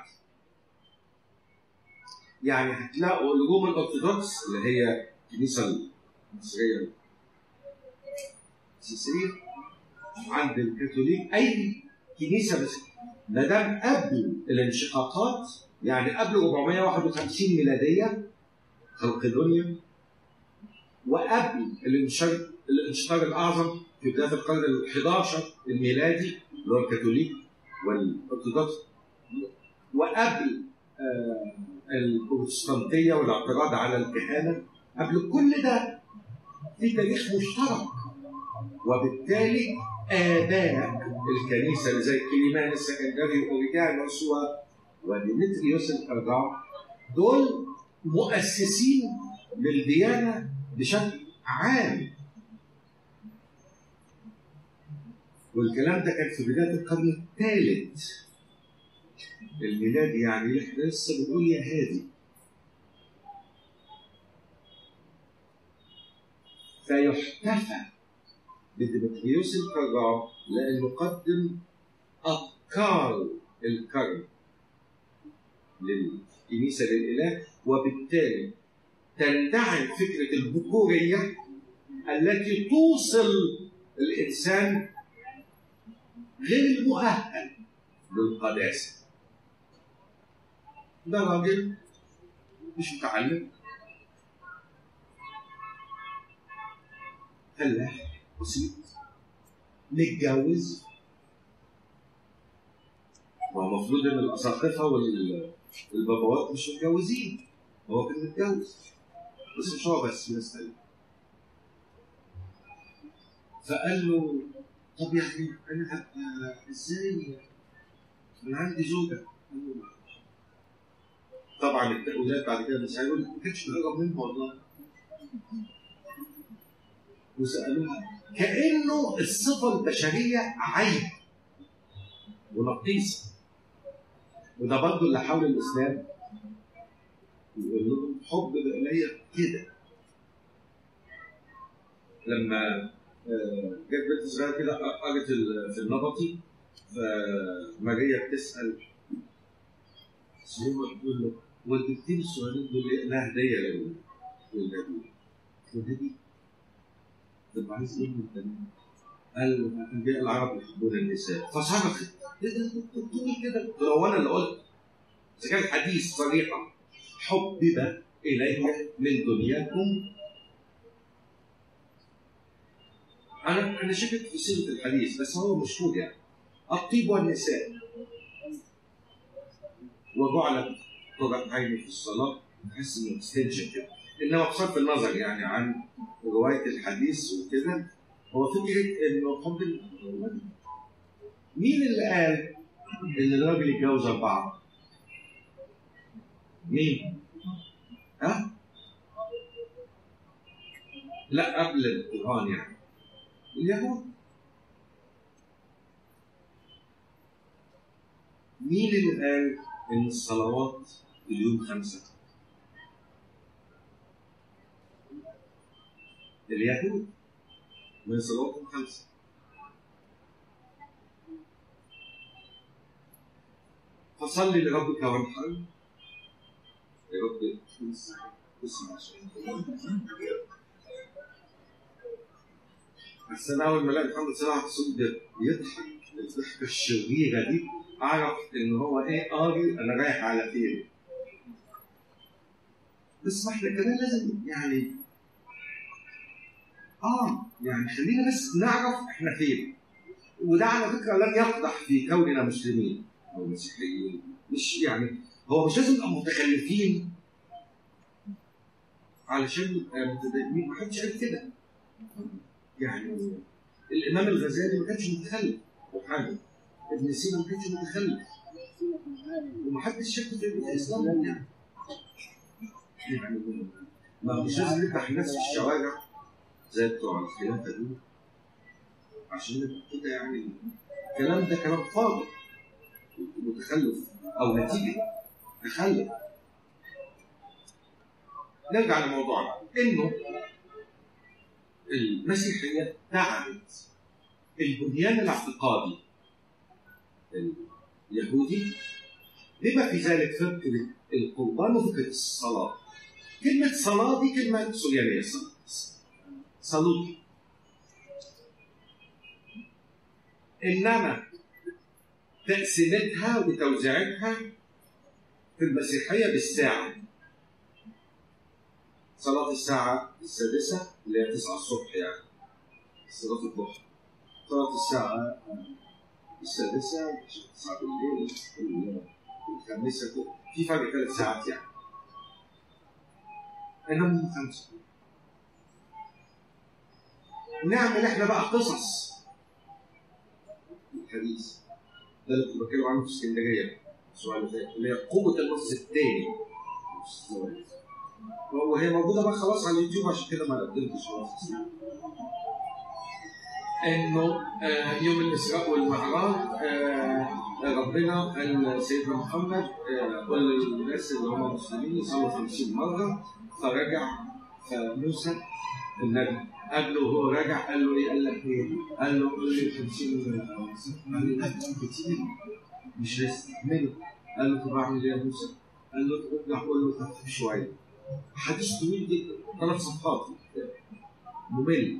[SPEAKER 2] يعني هتلاقوا الروم الارثوذكس اللي هي الكنيسه المصريه الاساسيه عند الكاثوليك اي كنيسه بس ما دام قبل الانشقاقات يعني قبل 451 ميلاديه خلقدونيا وقبل الانشار الانشطار الاعظم في بدايه القرن ال 11 الميلادي اللي هو الكاثوليك والارثوذكس وقبل آه البروتستانتيه والاعتراض على الكهنه قبل كل ده في تاريخ مشترك وبالتالي آباء الكنيسة اللي زي كليمان السكندري وأوريجانوس و- وديمتريوس الأربعة دول مؤسسين للديانة بشكل عام والكلام ده كان في بدايه القرن الثالث الميلادي يعني احنا لسه بنقول يا هادي فيحتفى بديمتريوس الكرام لانه قدم افكار الكرم للكنيسه للاله وبالتالي تندعم فكره البكوريه التي توصل الانسان غير المؤهل للقداسه ده راجل مش متعلم فلاح بسيط متجوز هو المفروض ان الاساقفه والبابوات مش متجوزين هو كان متجوز بس مش هو بس ناس تانية فقال له طب يعني انا هبقى ازاي انا عندي زوجه قال له طبعا التأويلات بعد كده مش هيقول ما كانش بيقرب منها والله وسألوها كأنه الصفة البشرية عيب ونقيصة وده برضه اللي حول الإسلام يقول لهم حب بقلية كده لما جت بنت صغيره كده قرت في النبطي فماريا بتسال سليمة بتقول له والدتين الصغيرين دول لها هديه للنبي الهدي طب عايز ايه من التانيين؟ قال له انبياء العرب يحبون النساء فصرخت ايه ده بتقول كده؟ لو انا اللي قلت اذا كان الحديث صريحه حبب الي من دنياكم انا انا شفت في سيره الحديث بس هو مشهور يعني الطيب والنساء وجعلت قرة عيني في الصلاة بحس انه اكستنشن كده انما بصرف النظر يعني عن رواية الحديث وكده هو فكرة انه حب مين اللي قال ان الراجل يتجوز أربعة؟ مين؟ ها؟ لا قبل القرآن يعني اليهود مين اللي قال ان الصلوات في اليوم خمسه اليهود من صلواتهم خمسه فصلي لربك وانحر لرب اسمع بس انا اول ما الاقي محمد صلاح الصوت ده يضحك الضحكه الشريره دي اعرف ان هو ايه قاري انا رايح على فين بس ما احنا كمان لازم يعني اه يعني خلينا بس نعرف احنا فين وده على فكره لن يقدح في كوننا مسلمين او مسيحيين مش يعني هو مش لازم نبقى متخلفين علشان نبقى متدينين ما حدش قال كده يعني الامام الغزالي ما كانش متخلف وحاجه ابن سينا ما كانش متخلف ومحدش شك في الاسلام يعني يعني ما مش لازم نفتح الناس في الشوارع زي بتوع الخلافه دول عشان نبقى كده يعني الكلام ده كلام فاضي متخلف او نتيجه تخلف نرجع لموضوعنا انه المسيحيه دعمت البنيان الاعتقادي اليهودي بما في ذلك فكرة القربان وفكرة الصلاة كلمة صلاة دي كلمة سوريانية صلوتي إنما تقسيمتها وتوزيعتها في المسيحية بالساعة صلاة الساعة السادسة اللي هي 9 الصبح يعني صلاة الضحى صلاة الساعة السادسة تسعة بالليل الخامسة في فرق ثلاث ساعات يعني إنما هم خمسة نعمل إحنا بقى قصص الحديث ده اللي كنت بتكلم عنه في اسكندرية السؤال اللي فات اللي هي قوة النص الثاني وهي موجودة بقى خلاص على اليوتيوب عشان كده ما قدمتش انه آه، يوم الاسراء والمعراج آه، ربنا قال سيدنا محمد آه، قل للناس اللي هم مسلمين يصلوا 50 مره فرجع فموسى النبي قال له هو راجع قال له ايه؟ قال لك ايه؟ قال له قول لي 50 قال له لا كتير مش هيستحمله قال له طب اعمل ايه يا موسى؟ قال له ارجع قول له خفف شويه حديث طويل جدا ثلاث صفحات ممل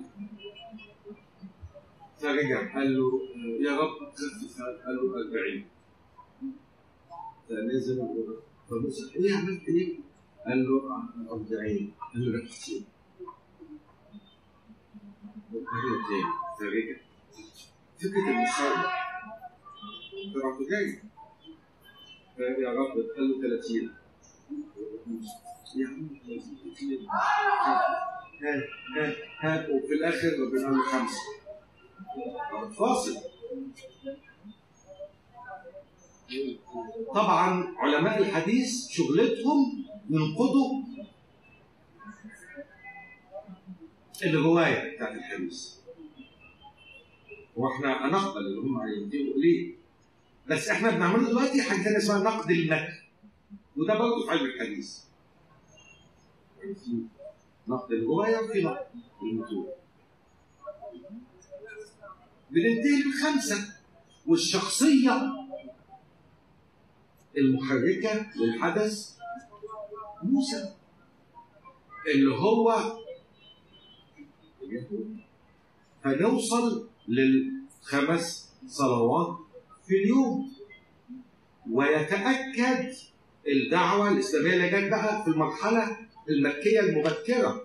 [SPEAKER 2] فرجع قال له يا رب خفف قال له 40 فنزل فموسى ايه عملت ايه؟ قال له 40 قال له لا كتير وقال تاني فرجع فكره المساواه فرحت جاي يا رب قال له 30 يا عم 30 كتير هات هات هات وفي الاخر ربنا قال له خمسه فاصل طبعا علماء الحديث شغلتهم ينقضوا الروايه بتاعت الحديث واحنا هنقبل اللي هم هينتهوا اليه بس احنا بنعمله دلوقتي حاجه ثانيه اسمها نقد المتن وده برضه في علم الحديث يعني في نقد الروايه وفي نقد المتون بننتهي بالخمسه والشخصيه المحركه للحدث موسى اللي هو اليهود فنوصل للخمس صلوات في اليوم ويتأكد الدعوة الإسلامية اللي جت بقى في المرحلة المكية المبكرة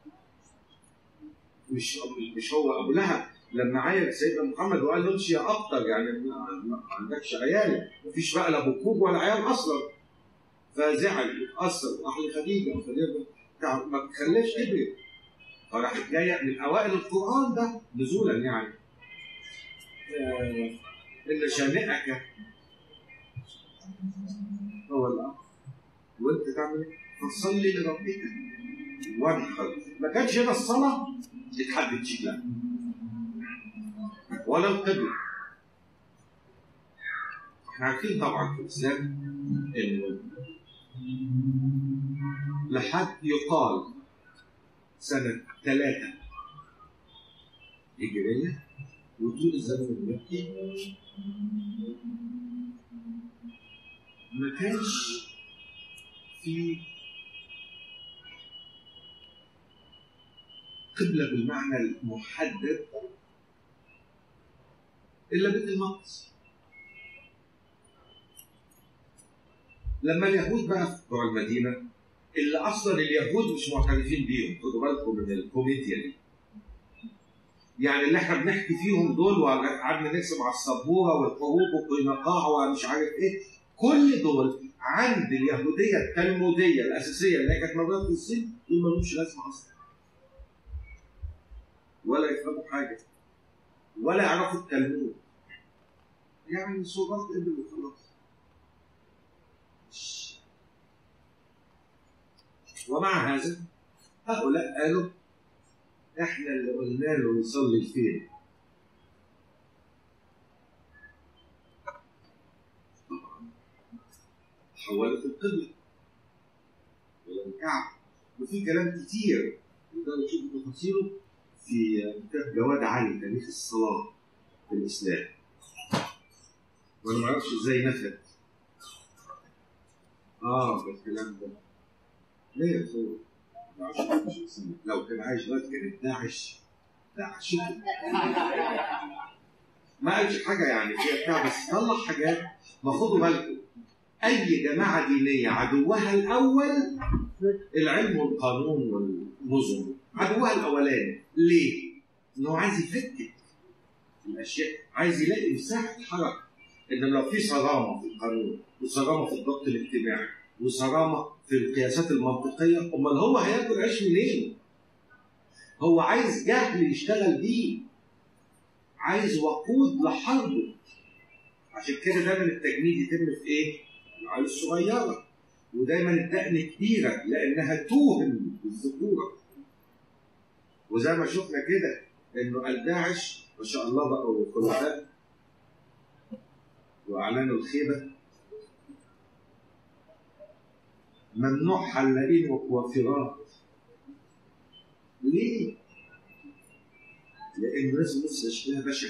[SPEAKER 2] مش مش هو أبو لهب لما عاير سيدنا محمد وقال له امشي يا أبطل يعني ما ما عندكش عيال مفيش بقى لا بكور ولا عيال أصلا فزعل واتأثر وأهل خديجة وخديجة بتاع ما تخليش كبر فراحت جاية من أوائل القرآن ده نزولا يعني آه، إن شانئك هو الأمر وأنت تعمل إيه؟ فصلي لربك وانحر ما كانش هنا الصلاة تتحدد شكلها ولا القبلة احنا عارفين طبعا في الإسلام إنه لحد يقال سنة ثلاثة هجرية وطول الزمن المكي ما كانش في قبلة بالمعنى المحدد إلا بيت المقدس لما اليهود بقى بتوع المدينة اللي أصلا اليهود مش معترفين بيهم خدوا بالكم من الكوميديا دي يعني اللي احنا بنحكي فيهم دول وقعدنا نرسم على السبوره والحروب والقينقاع ومش عارف ايه كل دول عند اليهوديه التلموديه الاساسيه اللي هي كانت موجوده في الصين دول مالهمش لازمه اصلا ولا يفهموا حاجه ولا يعرفوا التلمود يعني صورات ابن وخلاص ومع هذا هؤلاء قالوا احنا اللي قلنا له يصلي فين طبعا حولت القبلة إلى الكعبة وفي كلام كتير تقدروا تشوفوا تفاصيله في كتاب جواد علي تاريخ الصلاة في الإسلام وأنا معرفش إزاي نفت آه بالكلام ده ليه يا أخويا؟ لو كان عايش دلوقتي كانت داعش داعش ما قالش حاجه يعني فيها بتاع بس طلع حاجات ما خدوا بالكم اي جماعه دينيه عدوها الاول العلم والقانون والنظم عدوها الاولاني ليه؟ انه عايز يفكك الاشياء عايز يلاقي مساحه حركه ان لو في صرامه في القانون وصرامه في الضبط الاجتماعي وصرامه في القياسات المنطقيه امال هو هياكل عيش منين؟ هو عايز جهل يشتغل بيه عايز وقود لحربه عشان كده دايما التجنيد يتم في ايه؟ العيال الصغيره ودايما الدقن كبيره لانها توهم الذكوره وزي ما شفنا كده انه الداعش ما شاء الله بقوا خلفاء واعلنوا الخيبه ممنوع حلاقين وكوافيرات ليه؟ لأن لازم لسه شكلها بشع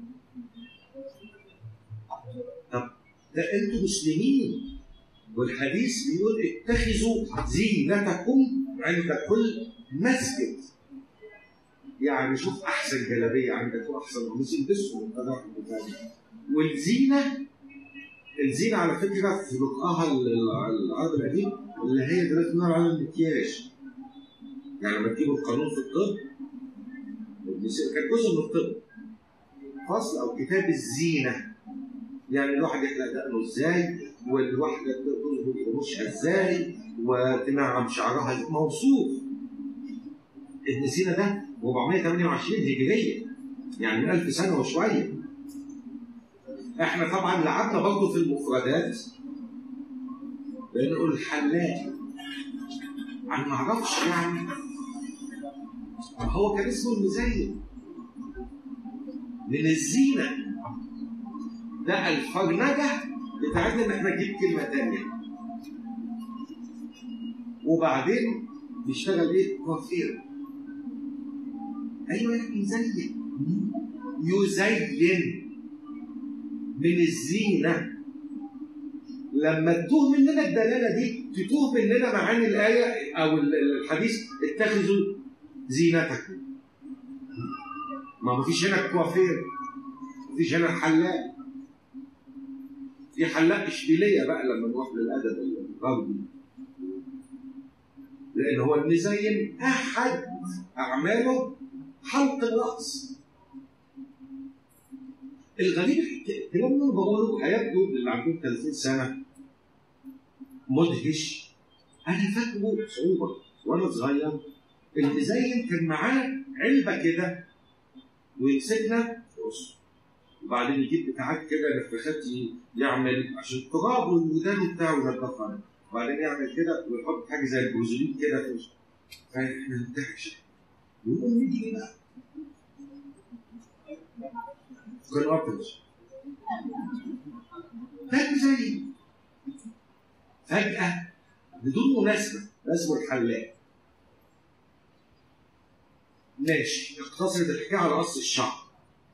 [SPEAKER 2] طب ده انتوا مسلمين والحديث بيقول اتخذوا زينتكم عند كل مسجد يعني شوف احسن جلابيه عندك واحسن قميص البسه والزينه الزينه على فكره في بقاها العرب القديم اللي هي دلوقتي بنقول على المكياج يعني لما تجيبوا القانون في الطب كان جزء من الطب فصل او كتاب الزينه يعني الواحد يحلق دقنه ازاي والواحده تظبط رموشها ازاي وتنعم شعرها موصوف ابن سينا ده 428 هجريه يعني من 1000 سنه وشويه احنا طبعا لعبنا برضه في المفردات بنقول الحلاق انا ما اعرفش يعني هو كان اسمه المزين من الزينه ده الفرنجه بتاعتنا ان احنا نجيب كلمه ثانيه وبعدين بيشتغل ايه؟ كوافير ايوه يعني يزين يزين من الزينه لما تتوه مننا الدلاله دي تتوه مننا معاني الايه او الحديث اتخذوا زينتكم ما مفيش هنا كوافير مفيش هنا حلاق في حلاق اشبيليه بقى لما نروح للادب الغربي لان هو المزين احد اعماله حلق الراس الغريب الكلام اللي انا بقوله هيبدو للي عندهم 30 سنه مدهش انا فاكره صعوبه وانا صغير المزين كان معاه علبه كده ويمسكنا في وسطه وبعدين يجيب بتاعات كده نفخات يعمل عشان التراب والودان بتاعه ينضفها وبعدين يعمل كده ويحط حاجه زي البروزولين كده في وسطه فاحنا ننتعش ونقوم نيجي بقى كان أبرز ده زي فجأة بدون مناسبة اسمه الحلاق ماشي اقتصرت الحكاية على قص الشعر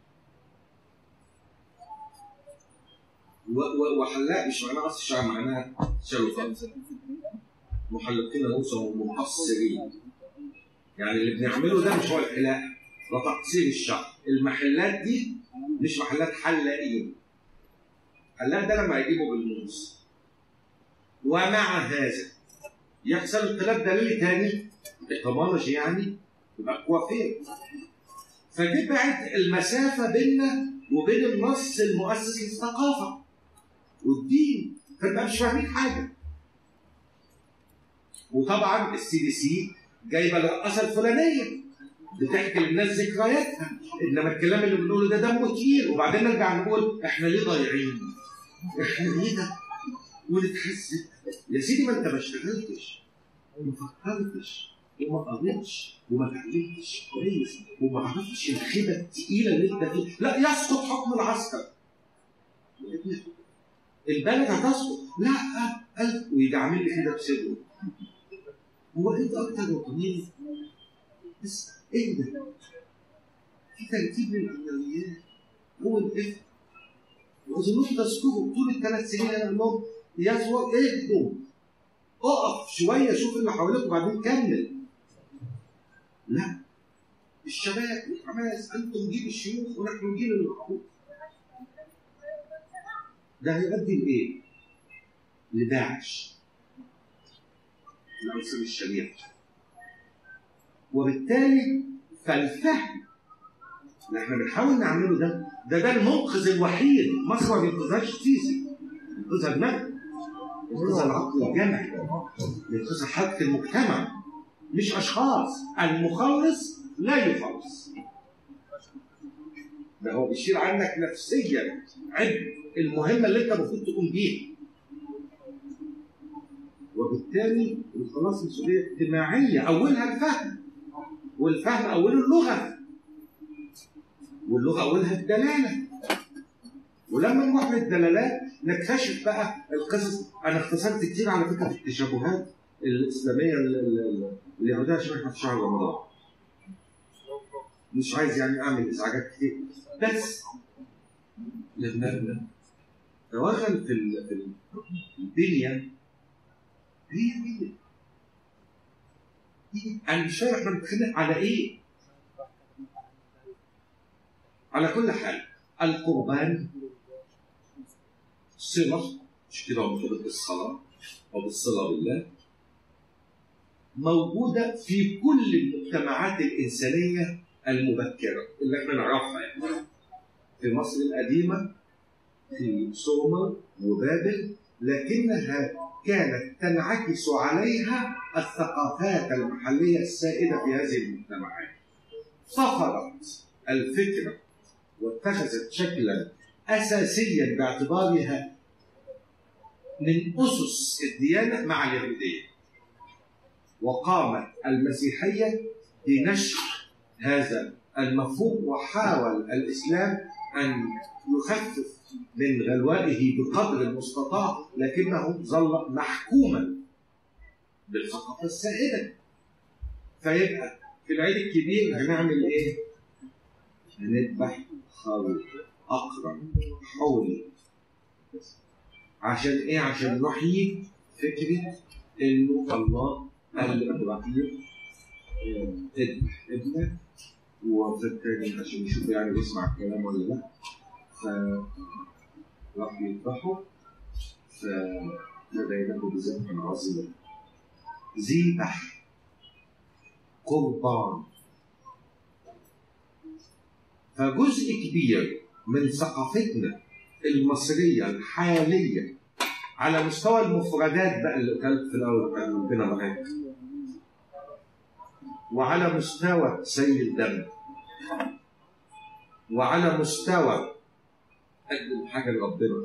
[SPEAKER 2] وحلاق مش معناه قص الشعر معناها شالوا خالص محلقين رؤوسا ومقصرين يعني اللي بنعمله ده مش هو الحلاق ده تقصير الشعر المحلات دي مش محلات حلاقين حلاق ده لما يجيبه بالنص ومع هذا يحصل اختلاف دليل تاني التمرج يعني يبقى كوافير فتبعد المسافة بيننا وبين النص المؤسس للثقافة والدين فنبقى مش فاهمين حاجة وطبعا السي دي سي جايبه الرقاصه الفلانيه بتحكي للناس ذكرياتها انما الكلام اللي بنقوله ده دمه تقيل وبعدين نرجع نقول احنا ليه ضايعين؟ احنا ليه ده؟ ونتحسن يا سيدي ما انت ما اشتغلتش وما فكرتش وما قريتش وما اتعلمتش كويس وما عرفتش الخيبه الثقيله اللي انت فيها لا يسقط حكم العسكر البلد هتسقط لا قال ويجي عامل لي كده بسره هو انت اكتر وطنيه بس ايه ده؟ في ترتيب للاولويات هو الافك واظنكم تذكروا طول الثلاث سنين انا لهم يسوى اهدوا اقف شويه شوف اللي حواليك وبعدين كمل لا الشباب والحماس انتم جيل الشيوخ ونحن جيل العقول ده هيؤدي لايه؟ لداعش العنصر الشريعي وبالتالي فالفهم اللي احنا بنحاول نعمله ده ده ده المنقذ الوحيد مصر ما بينقذهاش السيسي ينقذها دماغ ينقذها العقل الجمعي ينقذها حركه المجتمع مش اشخاص المخلص لا يخلص ده هو بيشيل عنك نفسيا عبء المهمه اللي انت المفروض تقوم بيها وبالتالي الخلاص مسؤوليه اجتماعيه اولها الفهم والفهم اوله اللغه واللغه اولها الدلاله ولما نروح للدلالات نكتشف بقى القصص انا اختصرت كتير على فكره في التشابهات الاسلاميه ال- ال- ال- اليهوديه عشان احنا في شهر رمضان مش عايز يعني اعمل ازعاجات كتير بس لما توغل في ال- في ال- البنيه هي هي هي. انا مش فاهم احنا بنتخانق على ايه؟ على كل حال القربان صلة مش كده مرتبط بالصلاة أو بالصلة بالله موجودة في كل المجتمعات الإنسانية المبكرة اللي احنا نعرفها يعني في مصر القديمة في سومر وبابل لكنها كانت تنعكس عليها الثقافات المحلية السائدة في هذه المجتمعات صفرت الفكرة واتخذت شكلا أساسيا باعتبارها من أسس الديانة مع اليهودية وقامت المسيحية بنشر هذا المفهوم وحاول الإسلام أن يخفف من غلوائه بقدر المستطاع لكنه ظل محكوما بالثقافة السائدة فيبقى في العيد الكبير هنعمل إيه؟ هنذبح خروف أقرب حولي عشان إيه؟ عشان نحيي فكرة إنه الله قال لإبراهيم آه، اذبح ابنك وفي التاني عشان يشوف يعني بيسمع الكلام ولا لا فراح يذبحه فبينه بذبح عظيم ذبح قربان فجزء كبير من ثقافتنا المصرية الحالية على مستوى المفردات بقى اللي قلت في الأول كان ربنا معاك وعلى مستوى سيل الدم وعلى مستوى قدم حاجة لربنا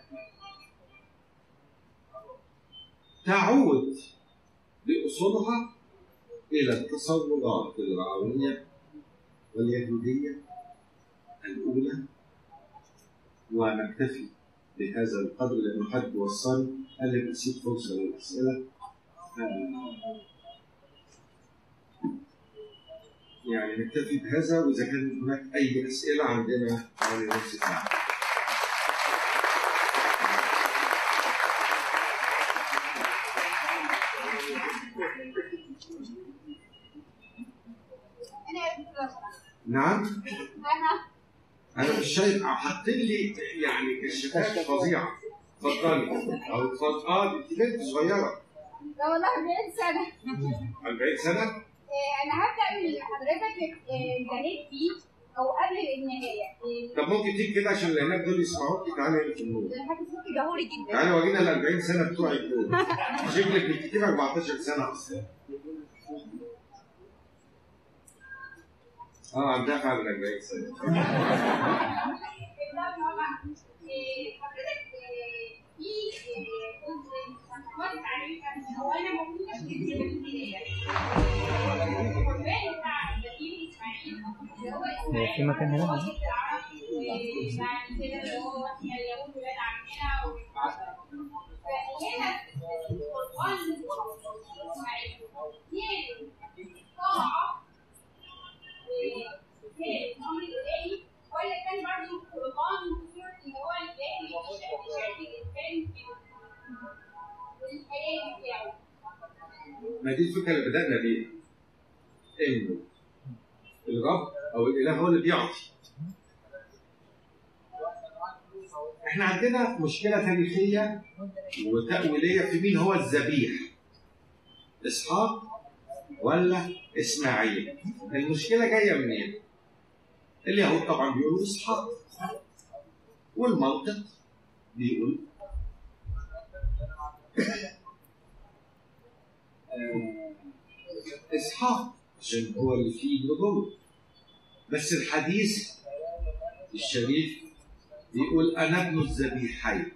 [SPEAKER 2] تعود بأصولها إلى التصورات الرعوية واليهودية الأولى ونكتفي بهذا القدر لأنه حد وصل قال لي بسيب فرصة للأسئلة يعني نكتفي بهذا وإذا كان هناك أي أسئلة عندنا حوالي نص ساعة. نعم انا مش شايف حاطين لي يعني كشافات فظيعه اتفضلي او اتفضل اه دي بنت صغيره
[SPEAKER 3] لا والله 40 سنة
[SPEAKER 2] 40 سنه
[SPEAKER 3] إيه، أنا هبدأ من اللي حضرتك إيه، انتهيت فيه أو قبل النهاية إيه،
[SPEAKER 2] طب ممكن تيجي كده عشان اللي هناك دول يسمعوكي تعالي هنا في النور
[SPEAKER 3] الحاج صوتي جهوري جدا
[SPEAKER 2] تعالي ورينا ال 40 سنه بتوعك دول شكلك بالكتير 14 سنه اصلا اه عندها فعلا 40 سنه
[SPEAKER 3] إيه، حضرتك إيه، في إيه، جزء مكتوب عليه كان هو أنا موجودة في الفيديو من البداية. القربان بتاع إبراهيم إسماعيل اللي هو إسماعيل
[SPEAKER 4] في مكان هنا؟
[SPEAKER 3] هو العرب وبعد كده اللي هو إحنا اليهود ولاد عمنا وبعد- فهنا القرآن إسماعيل كان طاعة وكان أمر إلهي ولا كان برضه القرآن صورة إن هو الإلهي بشكل الإنسان والحياة بتاعه
[SPEAKER 2] ما دي الفكره اللي بدانا بيها انه الرب او الاله هو اللي بيعطي احنا عندنا مشكله تاريخيه وتأويليه في مين هو الذبيح اسحاق ولا اسماعيل المشكله جايه منين اليهود طبعا بيقولوا اسحاق والمنطق بيقول آه، اسحاق عشان هو اللي فيه النبوة بس الحديث الشريف بيقول انا ابن الذبيحين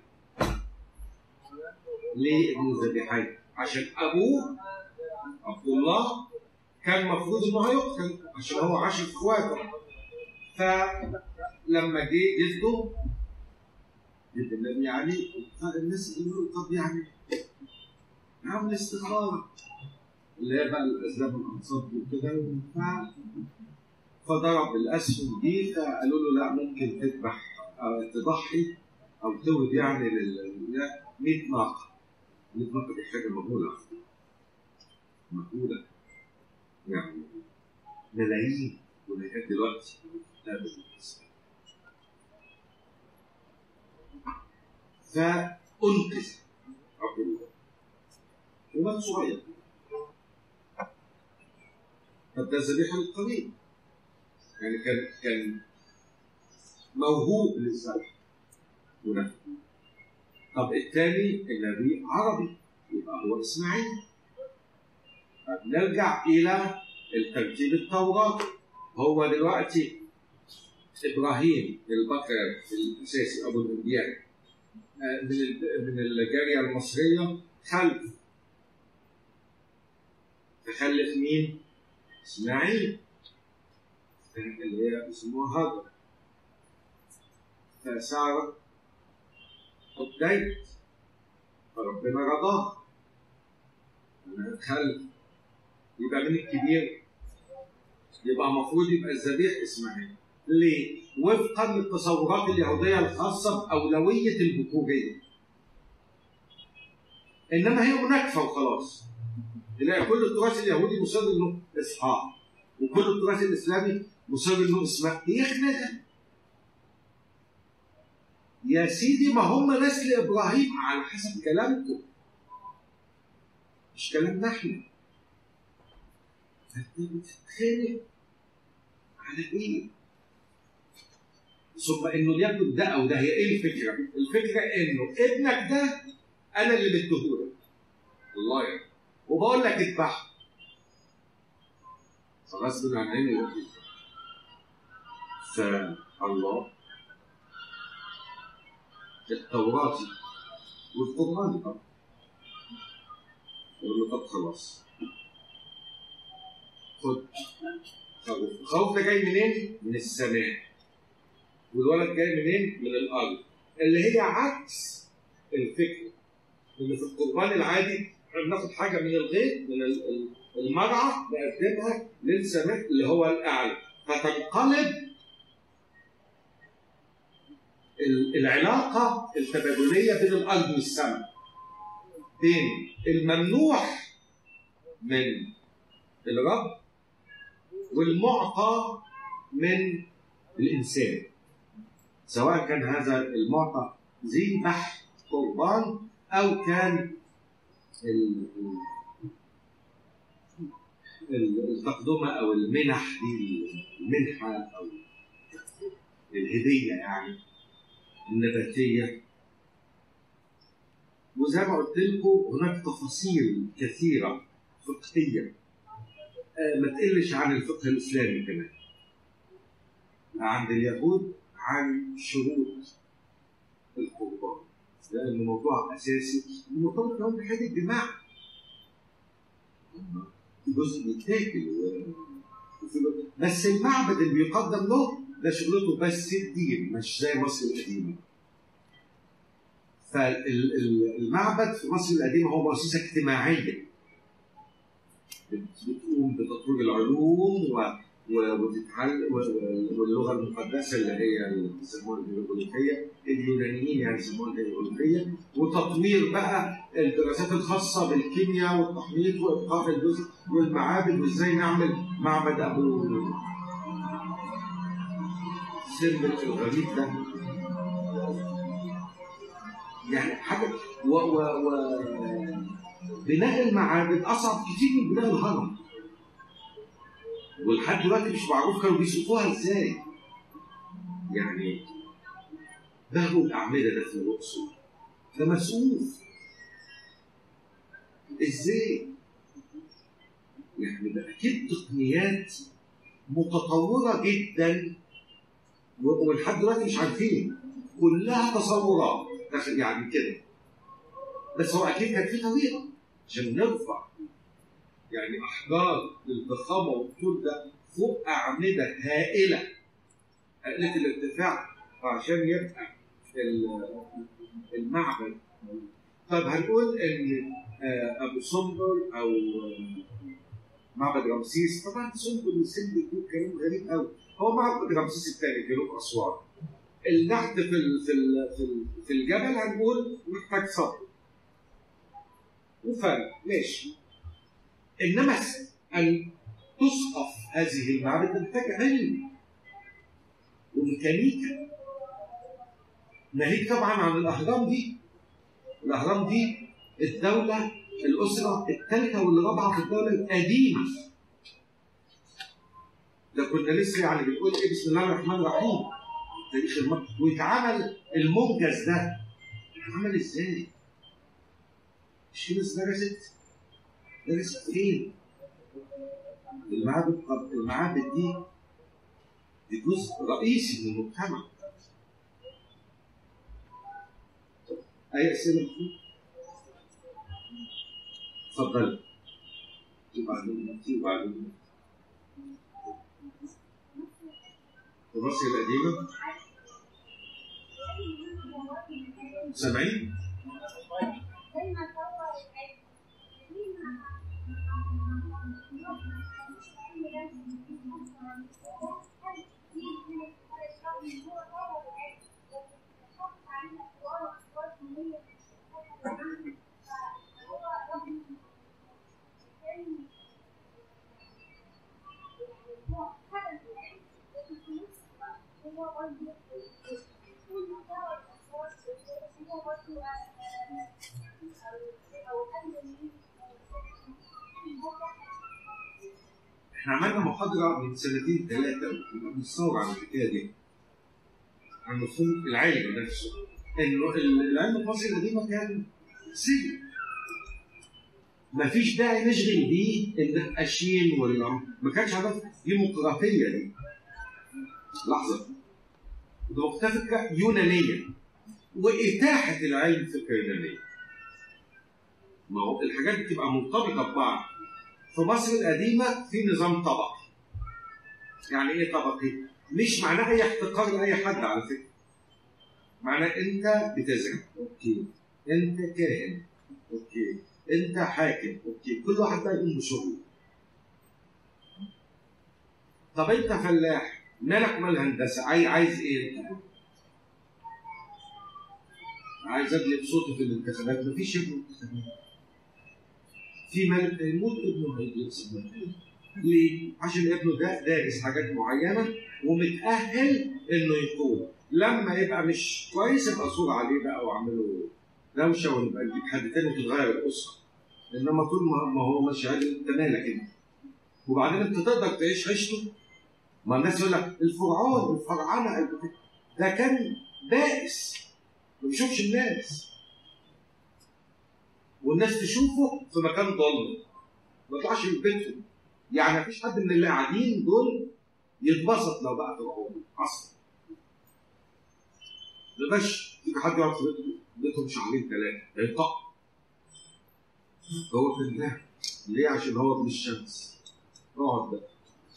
[SPEAKER 2] ليه ابن الذبيحين؟ عشان ابوه عبد الله كان المفروض انه هيقتل عشان هو عاش في اخواته فلما جه جده جد النبي يعني الناس يقولوا طب يعني نعمل استخاره اللي هي بقى الاسباب الانصاب وكده ف فضرب الاسهم دي فقالوا له لا ممكن تذبح أو تضحي او تولد يعني لل 100 ناقه 100 ناقه دي حاجه مهوله مهوله يعني ملايين ولغايه دلوقتي بتتابع الاسلام فانقذ عبد الله ومات صغير طب ده الذبيحه للقريب يعني كان كان موهوب للذبح ونفذ طب الثاني النبي عربي يبقى هو اسماعيل طب نرجع الى الترتيب التوراه هو دلوقتي ابراهيم البكر الاساسي ابو الانبياء آه، من ال- من الجاريه المصريه خلف تخلف مين؟ اسماعيل اللي هي بيسموها هاجر فسارة قديت فربنا رضاها أنا خلف يبقى من الكبير يبقى المفروض يبقى الذبيح اسماعيل ليه؟ وفقا للتصورات اليهوديه الخاصه باولويه الذكوريه انما هي مناكفه وخلاص تلاقي كل التراث اليهودي مصر انه اسحاق وكل التراث الاسلامي مصر انه اسماعيل هي خناقه يا سيدي ما هم نسل ابراهيم على حسب كلامكم مش كلامنا احنا انت بتتخانق على ايه؟ ثم انه ليكن ده او ده هي ايه الفكره؟ الفكره انه ابنك ده انا اللي مديهولك الله يعني وبقول لك اذبحه فغصب عن عيني الوحيد فالله التوراتي والقرآن طبعا يقول له طب خلاص خد خوف الخوف ده جاي منين؟ من السماء والولد جاي منين؟ من الارض اللي هي عكس الفكره ان في القربان العادي احنا بناخد حاجه من الغيط من ال- ال- المرعى نقدمها للسماء اللي هو الاعلى فتنقلب ال- العلاقه التبادليه بين الارض والسماء بين الممنوح من الرب والمعطى من الانسان سواء كان هذا المعطى ذبح قربان او كان ال- ال- التقدمه او المنح دي المنحه او الهديه يعني النباتيه وزي ما قلت لكم هناك تفاصيل كثيره فقهيه آه، ما تقلش عن الفقه الاسلامي كمان عند اليهود عن شروط القربان لانه موضوع اساسي مرتبط كمان بحياه الجماعه جزء بيتاكل و- وفي- بس المعبد اللي بيقدم له ده شغلته بس الدين مش زي مصر القديمه فالمعبد في مصر القديمه هو مؤسسه اجتماعيه بتقوم بتطوير العلوم و و- وتتعلم و- و- واللغه المقدسه اللي هي اللي بيسموها الهيروغليفيه اليونانيين يعني يسموها الهيروغليفيه وتطوير بقى الدراسات الخاصه بالكيمياء والتحنيط وايقاف الجزء والمعابد وازاي نعمل معبد ابو سربت الغريب ده يعني حاجه و, و, و بناء المعابد اصعب كتير من بناء الهرم ولحد دلوقتي مش معروف كانوا بيسوقوها ازاي يعني بهو الاعمده ده في الاقصر ده مسؤول ازاي يعني ده اكيد تقنيات متطوره جدا و- ولحد دلوقتي مش عارفين كلها تصورات داخل يعني كده بس هو اكيد كان في طريقه عشان نرفع يعني احجار الضخامه والطول ده فوق اعمده هائله قلة الارتفاع عشان يبقى ال- المعبد طب هنقول ان آه، ابو سمبل او آه، معبد رمسيس طبعا سمبل وسمبل دول كلام غريب قوي هو معبد رمسيس الثاني جنوب اسوان النحت في ال في ال في, ال في الجبل هنقول محتاج صبر وفرق ماشي انما ان تسقف هذه المعابد محتاج علم وميكانيكا ناهيك طبعا عن الاهرام دي الاهرام دي الدوله الاسره الثالثه والرابعه في الدوله القديمه ده كنا لسه يعني بنقول ايه بسم الله الرحمن الرحيم تاريخ المصري ويتعمل المنجز ده اتعمل ازاي؟ مش في ناس درست درست فين؟ المعابد المعابد دي دي جزء رئيسي من المجتمع أي أسئلة مفهوم؟ اتفضلي وبعدين وبعدين في مصر القديمة سامعين؟ احنا عملنا محاضرة من سنتين ثلاثة كنا بنتصور على الحكاية دي عن مفهوم العلم نفسه انه ال- العلم في مصر القديمة كان سجن مفيش داعي نشغل بيه النقاشين ولا ما كانش هدف ديمقراطية دي لحظة ده فكرة يونانية وإتاحة العلم فكرة يونانية ما هو الحاجات دي بتبقى مرتبطة ببعض في مصر القديمة في نظام طبقي يعني ايه طبقي؟ مش معناه اي احتقار لاي حد على فكرة معناه انت بتزرع اوكي انت كاهن اوكي انت حاكم اوكي كل واحد بقى يقوم بشغله طب انت فلاح مالك مال هندسه عايز عايز ايه انت؟ عايز اجلب صوتي في الانتخابات مفيش ابن انتخابات في ملك هيموت ابنه هيتنصب مكانه ليه؟ عشان ابنه ده دارس حاجات معينه ومتاهل انه يكون لما يبقى مش كويس يبقى صور عليه بقى واعمله دوشه ونبقى نجيب حد تاني وتتغير الاسره انما طول ما ما هو ماشي عادي انت مالك انت وبعدين انت تقدر تعيش عيشته ما الناس يقول لك الفرعون الفرعنه البت- ده كان بائس ما بيشوفش الناس والناس تشوفه في مكان ضلمه ما يطلعش من بيتهم يعني ما فيش حد من اللي قاعدين دول يتبسط لو بقى فرعون اصلا ما بقاش في حد يقعد في بيته بيتهم شهرين ثلاثه هيطق هو في الله ليه عشان هو ابن الشمس اقعد بقى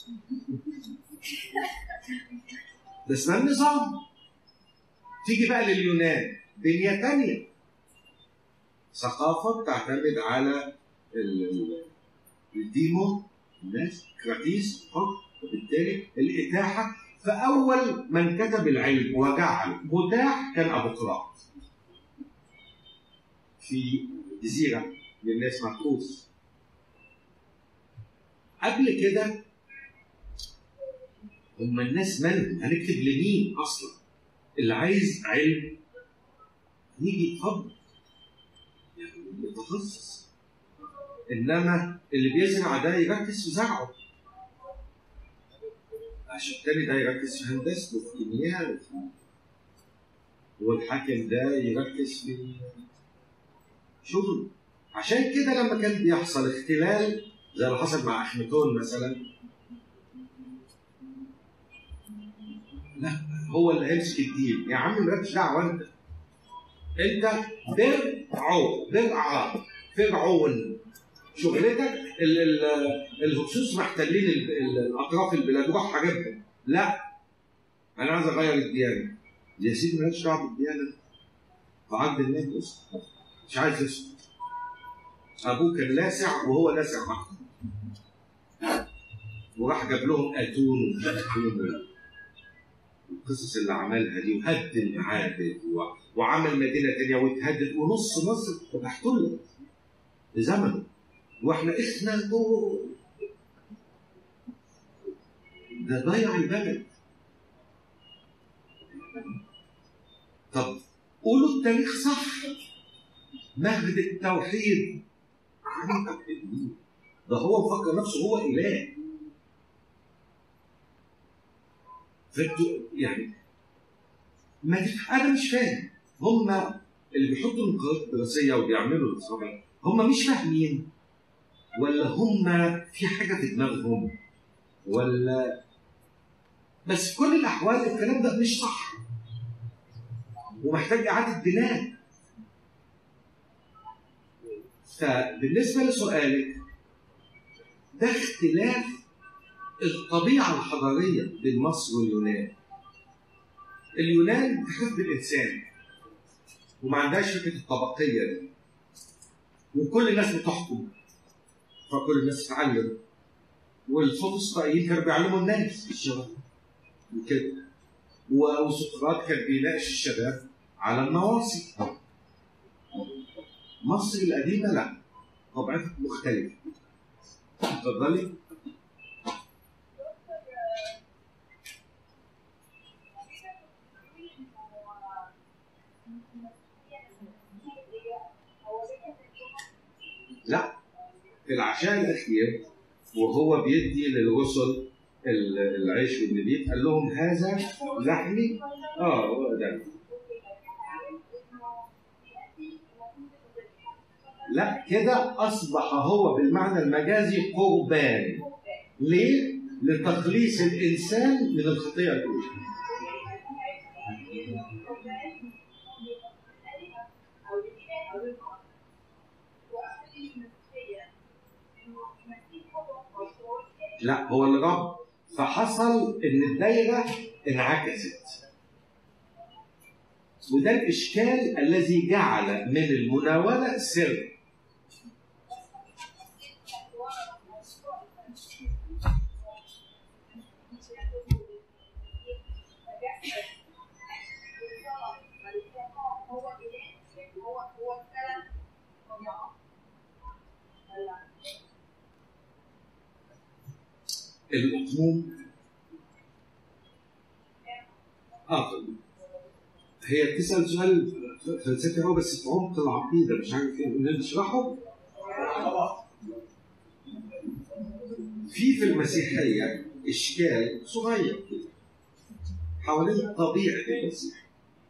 [SPEAKER 2] ده اسمها النظام تيجي بقى لليونان دنيا تانية ثقافة بتعتمد على ال- ال- الديمو الناس كراتيس حكم وبالتالي الإتاحة فأول من كتب العلم وجعل متاح كان أبو قراط في جزيرة للناس محبوس قبل كده هم الناس مالهم هنكتب لمين اصلا اللي عايز علم يجي يتفضل يعني يتخصص انما اللي بيزرع ده يركز في زرعه عشان التاني ده يركز في هندسته في كيمياء وفي والحاكم ده يركز في شغله عشان كده لما كان بيحصل اختلال زي اللي حصل مع اخناتون مثلا لا هو اللي هيمسك الدين يا عم مالكش دعوه انت انت درعو درع فرعون شغلتك ال- ال- الهكسوس محتلين ال- ال- الاطراف البلاد روح حاربهم لا انا عايز اغير الديانه يا سيدي مالكش دعوه بالديانه فعبد الله اسكت مش عايز يسكت ابوه كان لاسع وهو لاسع اكتر وراح جاب لهم اتون ومش عارف إيه. القصص اللي عملها دي وهد المعابد و- وعمل مدينه تانيه واتهدد ونص مصر احتلت بزمنه واحنا احنا دول ده ضيع البلد طب قولوا التاريخ صح مهد التوحيد عن التوحيد ده هو مفكر نفسه هو اله فانتوا يعني ما تف- انا مش فاهم هم اللي بيحطوا المقارنات الدراسيه وبيعملوا الصراحه هم مش فاهمين ولا هم في حاجه في دماغهم ولا بس في كل الاحوال الكلام ده مش صح ومحتاج اعاده بناء فبالنسبه لسؤالك ده اختلاف الطبيعه الحضاريه بين مصر واليونان اليونان تخاف بالانسان وما عندهاش فكره الطبقيه دي وكل الناس بتحكم فكل الناس تتعلم والفلسطينيين كانوا بيعلموا الناس الشباب وكده و- وسقراط كان بيناقش الشباب على النواصي مصر القديمه لا طبيعتها مختلفه اتفضلي لا في العشاء الاخير وهو بيدي للرسل ال- العيش والنبيذ قال لهم هذا لحمي اه هو ده لا كده اصبح هو بالمعنى المجازي قربان ليه؟ لتخليص الانسان من الخطيه الاولى لا هو اللي رب فحصل ان الدايره انعكست وده الاشكال الذي جعل من المناوله سر الاقنوم اه هي بتسال سؤال فلسفي هو بس في عمق العقيده مش عارف ايه نشرحه في في المسيحيه اشكال صغير كده حوالين طبيعه المسيح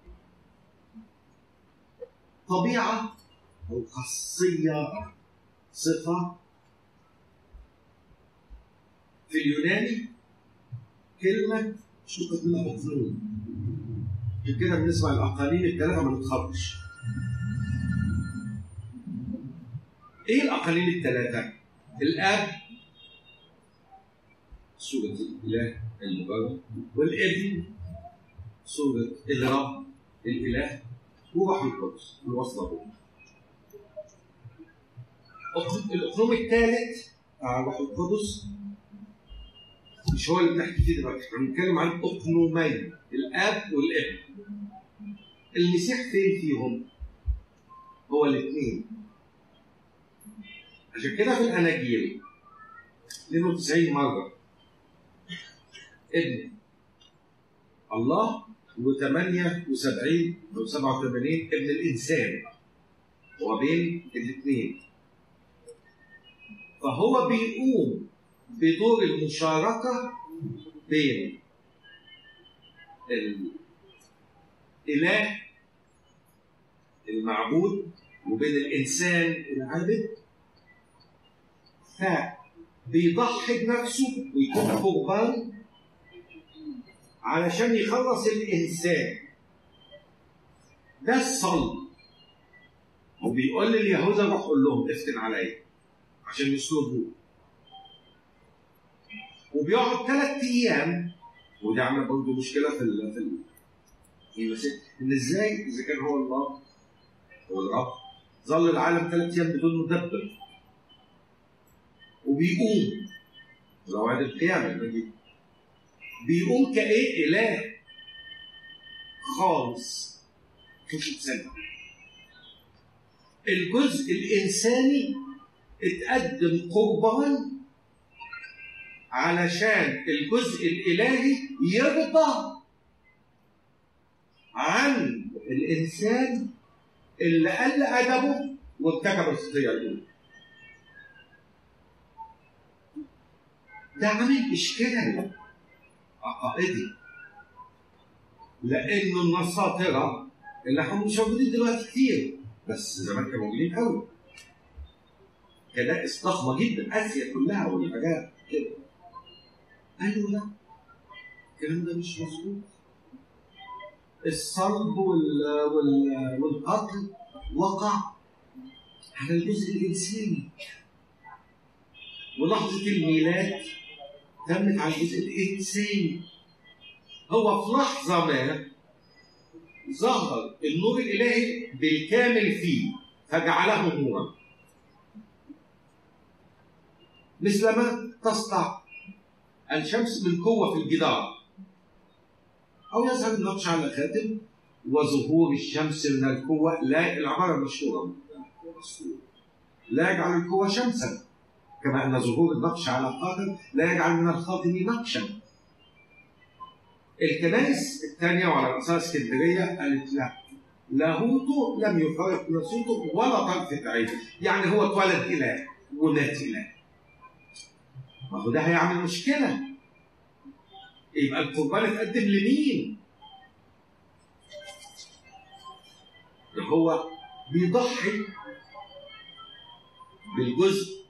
[SPEAKER 2] طبيعه او خاصيه صفه في اليوناني كلمه اشتقت منها اقنوم عشان كده بنسمع الاقاليم الثلاثه ما نتخضش ايه الاقاليم الثلاثه؟ الاب صورة الإله المجرد والابن صورة الرب الإله وروح القدس الوصلة بهم الأقنوم الثالث بتاع روح القدس مش هو اللي بنحكي فيه دلوقتي احنا بنتكلم عن أقنومين الاب والابن المسيح فين فيهم هو الاثنين عشان كده في الاناجيل 92 مره ابن الله و78 او 87 ابن الانسان وبين الاثنين فهو بيقوم بدور المشاركه بين الإله المعبود وبين الإنسان العابد فبيضحي بنفسه ويكون قربان علشان يخلص الإنسان ده الصلب وبيقول لليهوذا روح قول لهم افتن عليا عشان يصلبوه وبيقعد ثلاث أيام ودي عامله برضه مشكله في ال في ال في المسيح ان ازاي اذا كان هو الله هو الرب ظل العالم ثلاث ايام بدون مدبر وبيقوم موعد القيامه المجيد بيقوم كايه اله خالص مش سنه الجزء الانساني اتقدم قربان علشان الجزء الالهي يرضى عن الانسان اللي قل ادبه وارتكب الخطيه الاولى ده عامل اشكال عقائدي لان النصاطره اللي هم مش موجودين دلوقتي كتير بس زمان كانوا موجودين قوي كنائس ضخمه جدا اسيا كلها والحاجات كده قالوا لا الكلام ده مش مظبوط الصلب وال... وال... والقتل وقع على الجزء الانساني ولحظه الميلاد تمت على الجزء الانساني هو في لحظه ما ظهر النور الالهي بالكامل فيه فجعله نورا مثلما تسطع الشمس من قوه في الجدار او يظهر النقش على خاتم وظهور الشمس من القوه لا العباره المشهوره لا يجعل القوه شمسا كما ان ظهور النقش على الخاتم لا يجعل من الخاتم نقشا الكنائس الثانيه وعلى راسها اسكندريه قالت لا لاهوته لم يفارق نسوته ولا طرفة عين يعني هو اتولد اله ومات اله ما هو ده هيعمل مشكله يبقى القربان اتقدم لمين؟ ده هو بيضحي بالجزء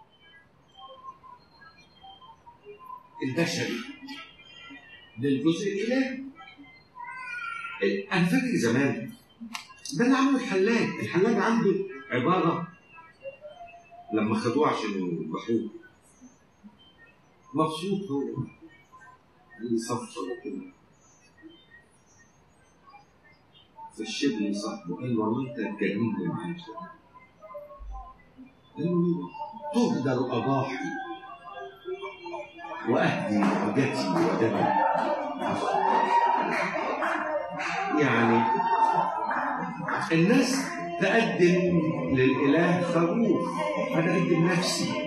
[SPEAKER 2] البشري للجزء الالهي انا فاكر زمان ده اللي عمله الحلاج الحلاج عنده عباره لما خدوه عشان يذبحوه مبسوط هو اللي صفر كده فالشبل صاحبه قال له والله انت هتجنني معاك قال له تهدر اضاحي واهدي حجتي ودمي يعني الناس تقدم للاله خروف انا اقدم نفسي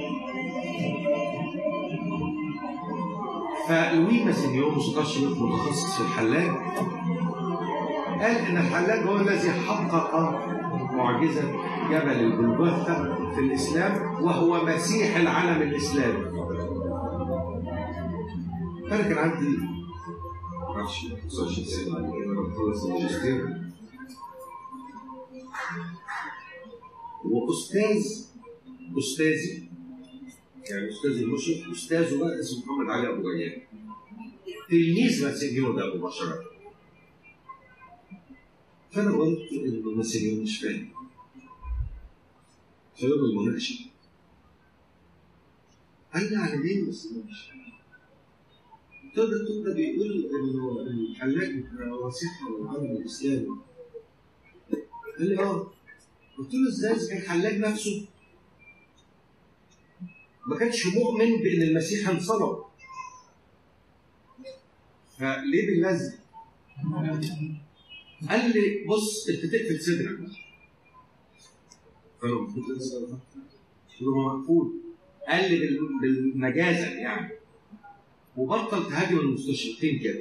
[SPEAKER 2] فلوي ماسينيو مستشرق متخصص في الحلاج قال ان الحلاج هو الذي حقق معجزه جبل الجلجثه في الاسلام وهو مسيح العالم الاسلامي انا كان عندي معرفش 25 سنه انا بخلص الماجستير واستاذ استاذي يعني استاذ المشرف استاذه بقى اسمه محمد علي ابو ريان تلميذ ماسينيو ده مباشره فانا قلت ان ماسينيو مش فاهم فيوم المناقشه قال لي على ليه ماسينيو مش فاهم قلت له الدكتور ده بيقول انه الحلاج وثيقه العالم الاسلامي قال لي اه قلت له ازاي اذا كان الحلاج نفسه ما كانش مؤمن بان المسيح انصلب فليه باللزق؟ قال لي بص انت تقفل صدرك قال له المفروض قلت له مقفول قال لي بال- بالمجازا يعني وبطل تهاجم المستشرقين كده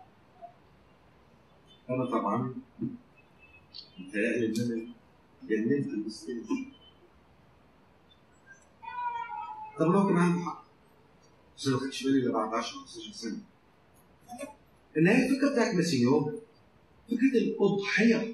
[SPEAKER 2] انا طبعا متهيألي ان انا جننت المسلمين طب ما هو كان عنده حق بس أنا ما خدتش بالي الا بعد 10 15 سنه ان هي الفكره بتاعت ماسينيو فكره الاضحيه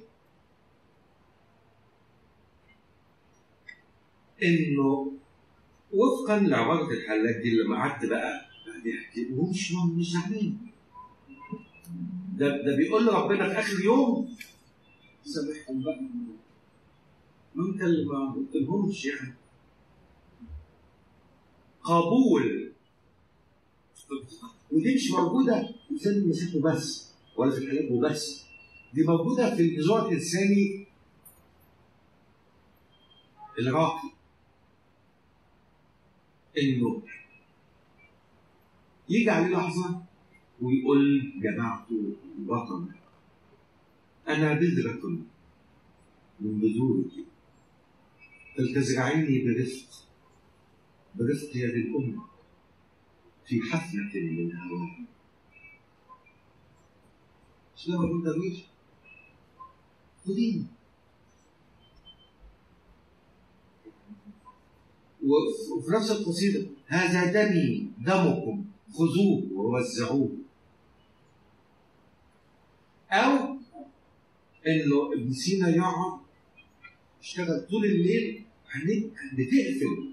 [SPEAKER 2] انه وفقا لعباره الحلاج دي لما قعدت بقى قاعد يحكي وهو مش مش زعلان ده ده بيقول لربنا في اخر يوم سامحهم بقى ما انت اللي ما قلتلهمش يعني قبول ودي مش موجوده في سن المسيح وبس ولا في الحياه وبس دي موجوده في النزوع الانساني الراقي انه يجي عليه لحظه ويقول جماعته وطن انا بذره من بذورك فلتزرعيني برفق برفق يد الأم في حفلة من هواها مش ده موجود درويش خديني وف- وفي نفس القصيدة هذا دمي دمكم خذوه ووزعوه أو إنه ابن سينا يقعد يشتغل طول الليل عينيك بتقفل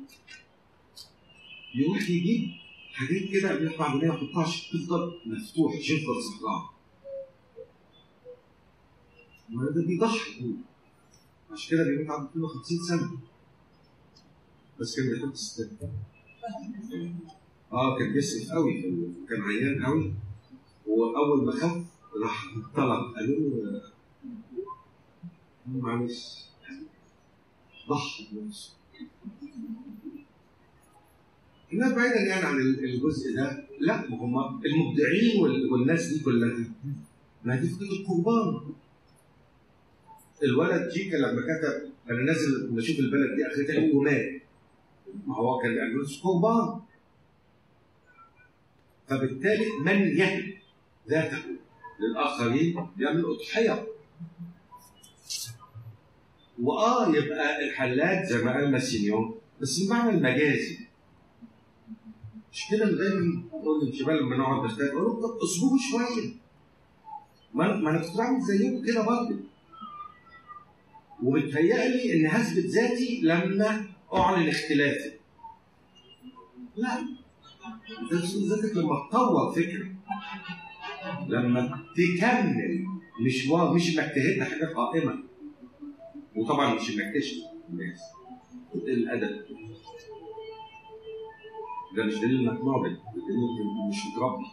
[SPEAKER 2] يروح يجيب حاجات كده بيطلع عمليه ما يحطهاش تفضل مفتوح مش يفضل صحراء ما ده بيضحي هو. عشان كده بيموت عنده 52 سنه بس كان بيحب الستات اه كان بيصرف قوي كان- كان عيان قوي واول ما خف راح طلب قالوا له آه، معلش ضحى بنفسه الناس بعيدا يعني عن الجزء ده لا ما هم المبدعين وال- والناس دي كلها ما دي فكره القربان الولد جيكا لما كتب انا نازل بشوف البلد دي اخرتها ايه ومات ما هو كان بيعملوا قربان فبالتالي من يهب ذاته للاخرين يعمل اضحيه واه يبقى الحلاج زي ما قال ماسينيو بس بمعنى المجازي مش كده اللي دايما نقول للشباب لما نقعد نختار نقول لهم طب اصبروا شويه ما انا ما انا كنت بعمل زيكم كده برضه وبتهيألي ان هثبت ذاتي لما اعلن اختلافي لا انت تثبت ذاتك لما تطور فكره لما تكمل مشوار مش انك تهد حاجه قائمه وطبعا مش انك تشتم الناس الادب ده مش دليل انك ناضج ده دليل انك مش متربي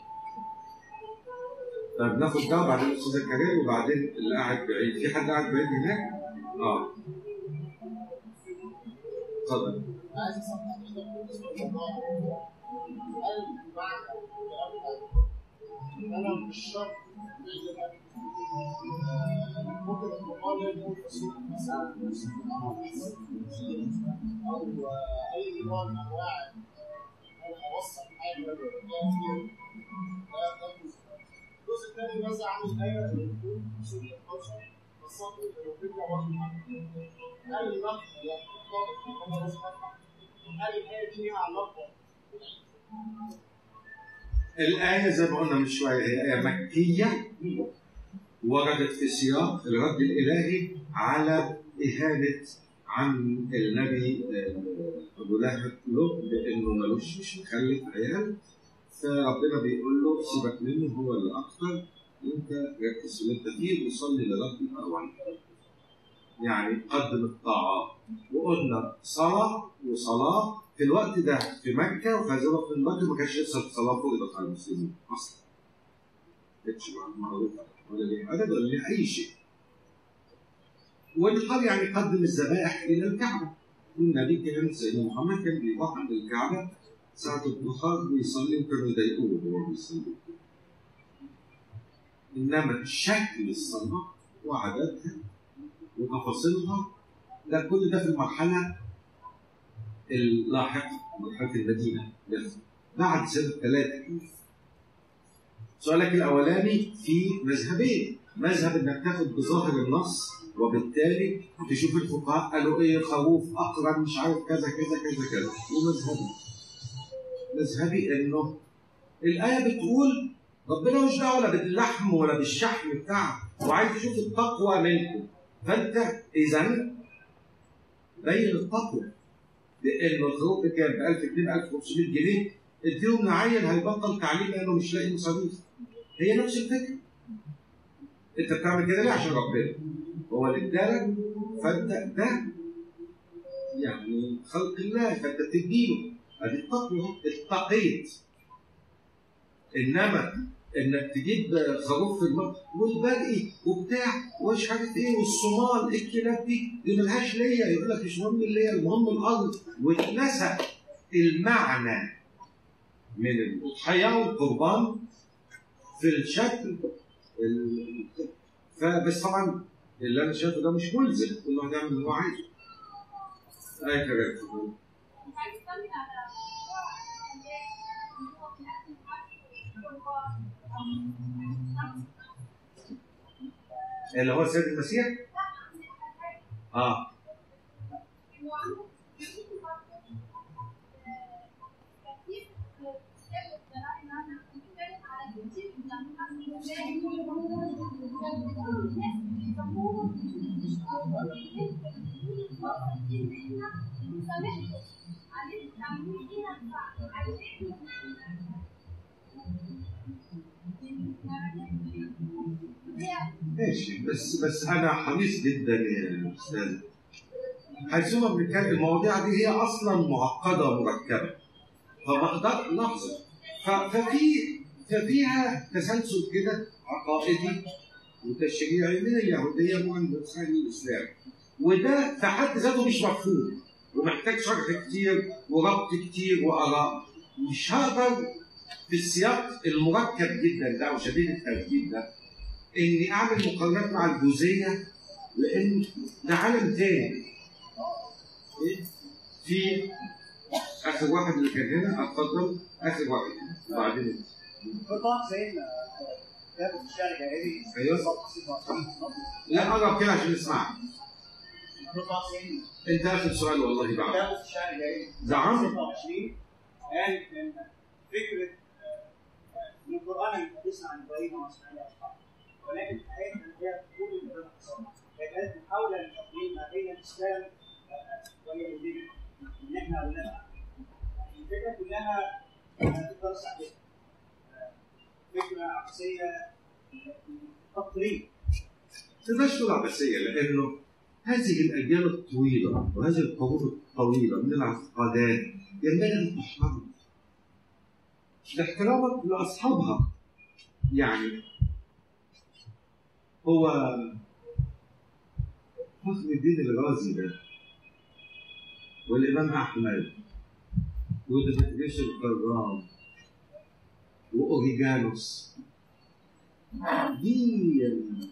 [SPEAKER 2] طيب ناخد ده وبعدين الاستاذ الكريم وبعدين اللي قاعد بعيد في حد قاعد بعيد هناك؟ اه اتفضل
[SPEAKER 4] عايز اسال حضرتك بالنسبه للموضوع هل بعد انا مش شرط مثلا آه، ممكن المقال يكون اسلوب مثلا او آه، اي نوع من انواع انا اوصل حاجه لا تنفذ الجزء الثاني ماذا عن الايه اللي بتقول في سوره البشر فصلوا الى الفكره والمعنى هل النقد يعتبر هل الآية دي ليها علاقة
[SPEAKER 2] الآية زي ما قلنا من شوية هي آية مكية وردت في سياق الرد الإلهي على إهانة عن النبي آه، أبو لهب له بإنه ملوش مش مخلف عيال فربنا بيقول له سيبك منه هو اللي أكثر وأنت ركز في اللي أنت فيه وصلي لربك أولا يعني قدم الطاعات وقلنا صلاة وصلاة في الوقت ده في مكة وفي هذا الوقت في مكة ما كانش لسه الصلاة فرضت على المسلمين أصلا. ما كانتش معروفة ولا ليها عدد ولا ليها أي شيء. والنهار يعني قدم الذبائح إلى الكعبة. والنبي كان سيدنا محمد كان بيروح عند الكعبة ساعة الظهر ويصلي وكانوا يضايقوه وهو بيصلي. إنما شكل الصلاة وعددها وتفاصيلها ده كل ده في المرحلة اللاحقة مرحلة المدينة بس بعد سنة ثلاثة سؤالك الأولاني في مذهبين مذهب إنك تاخد بظاهر النص وبالتالي تشوف الفقهاء قالوا إيه خوف أقرب مش عارف كذا كذا كذا كذا ومذهبي مذهبي إنه الآية بتقول ربنا مش دعوة لا باللحم ولا بالشحم بتاعك وعايز يشوف التقوى منكم فأنت إذا بين التقوى لأن الخروج كان ب 1000 جنيه 1500 جنيه اديهم لعيل هيبطل تعليم لأنه مش لاقي مصاريف هي نفس الفكرة أنت بتعمل كده ليه عشان ربنا هو اللي ادالك فأنت ده يعني خلق الله فأنت بتديله ادي التقوى اتقيت انما انك تجيب خروف في المطبخ والباقي وبتاع ومش عارف ايه والصومال الكلاب دي دي ملهاش ليا يقول لك مش مهم الليا المهم الارض واتنسى المعنى من الاضحيه والقربان في الشكل ال- فبس طبعا اللي انا شايفه ده مش ملزم كل واحد يعمل اللي هو عايزه. اي كلام اتفضل.
[SPEAKER 3] عايز أسألك على موضوع الحاجات اللي هو في الأكل العادي
[SPEAKER 2] اللي هو السيد المسيح اه ماشي بس بس انا حريص جدا يا استاذ حيثما بنتكلم المواضيع دي هي اصلا معقده ومركبه فما اقدر لحظه ف- ففي ففيها تسلسل كده عقائدي وتشريعي من اليهوديه وعند الاسلام وده في حد ذاته مش مفهوم ومحتاج شرح كتير وربط كتير واراء مش هقدر في السياق المركب جدا ده وشديد التركيب ده اني اعمل مقارنات مع الجزئيه لان ده عالم تاني إيه؟ في اخر واحد اللي كان هنا اتفضل اخر واحد وبعدين انت.
[SPEAKER 4] قطاع زي كتاب الشعر الجاهلي
[SPEAKER 2] أيوة. لا قرب كده عشان نسمعك
[SPEAKER 4] قطاع زي
[SPEAKER 2] انت اخر سؤال والله بعد
[SPEAKER 4] كتاب الشعر الجاهلي
[SPEAKER 2] زعم
[SPEAKER 4] 26 قال ان فكره آه، ان القران يحدثنا عن ابراهيم واسماعيل واصحابه ولكن الحقيقه ان هي تقول ان ده حصل كانت محاوله للتقريب ما بين الاسلام آه، واليهوديه ان احنا اولاد الفكره كلها آه، تقدر صحيح فكره عكسيه تقريب
[SPEAKER 2] تقدرش تقول عباسيه لانه هذه الاجيال الطويله وهذه القرون الطويله من الاعتقادات ينبغي ان تحترم لاحترامك لاصحابها يعني هو فخر الدين الرازي ده والامام احمد وديمتريوس الكرام واوريجانوس دي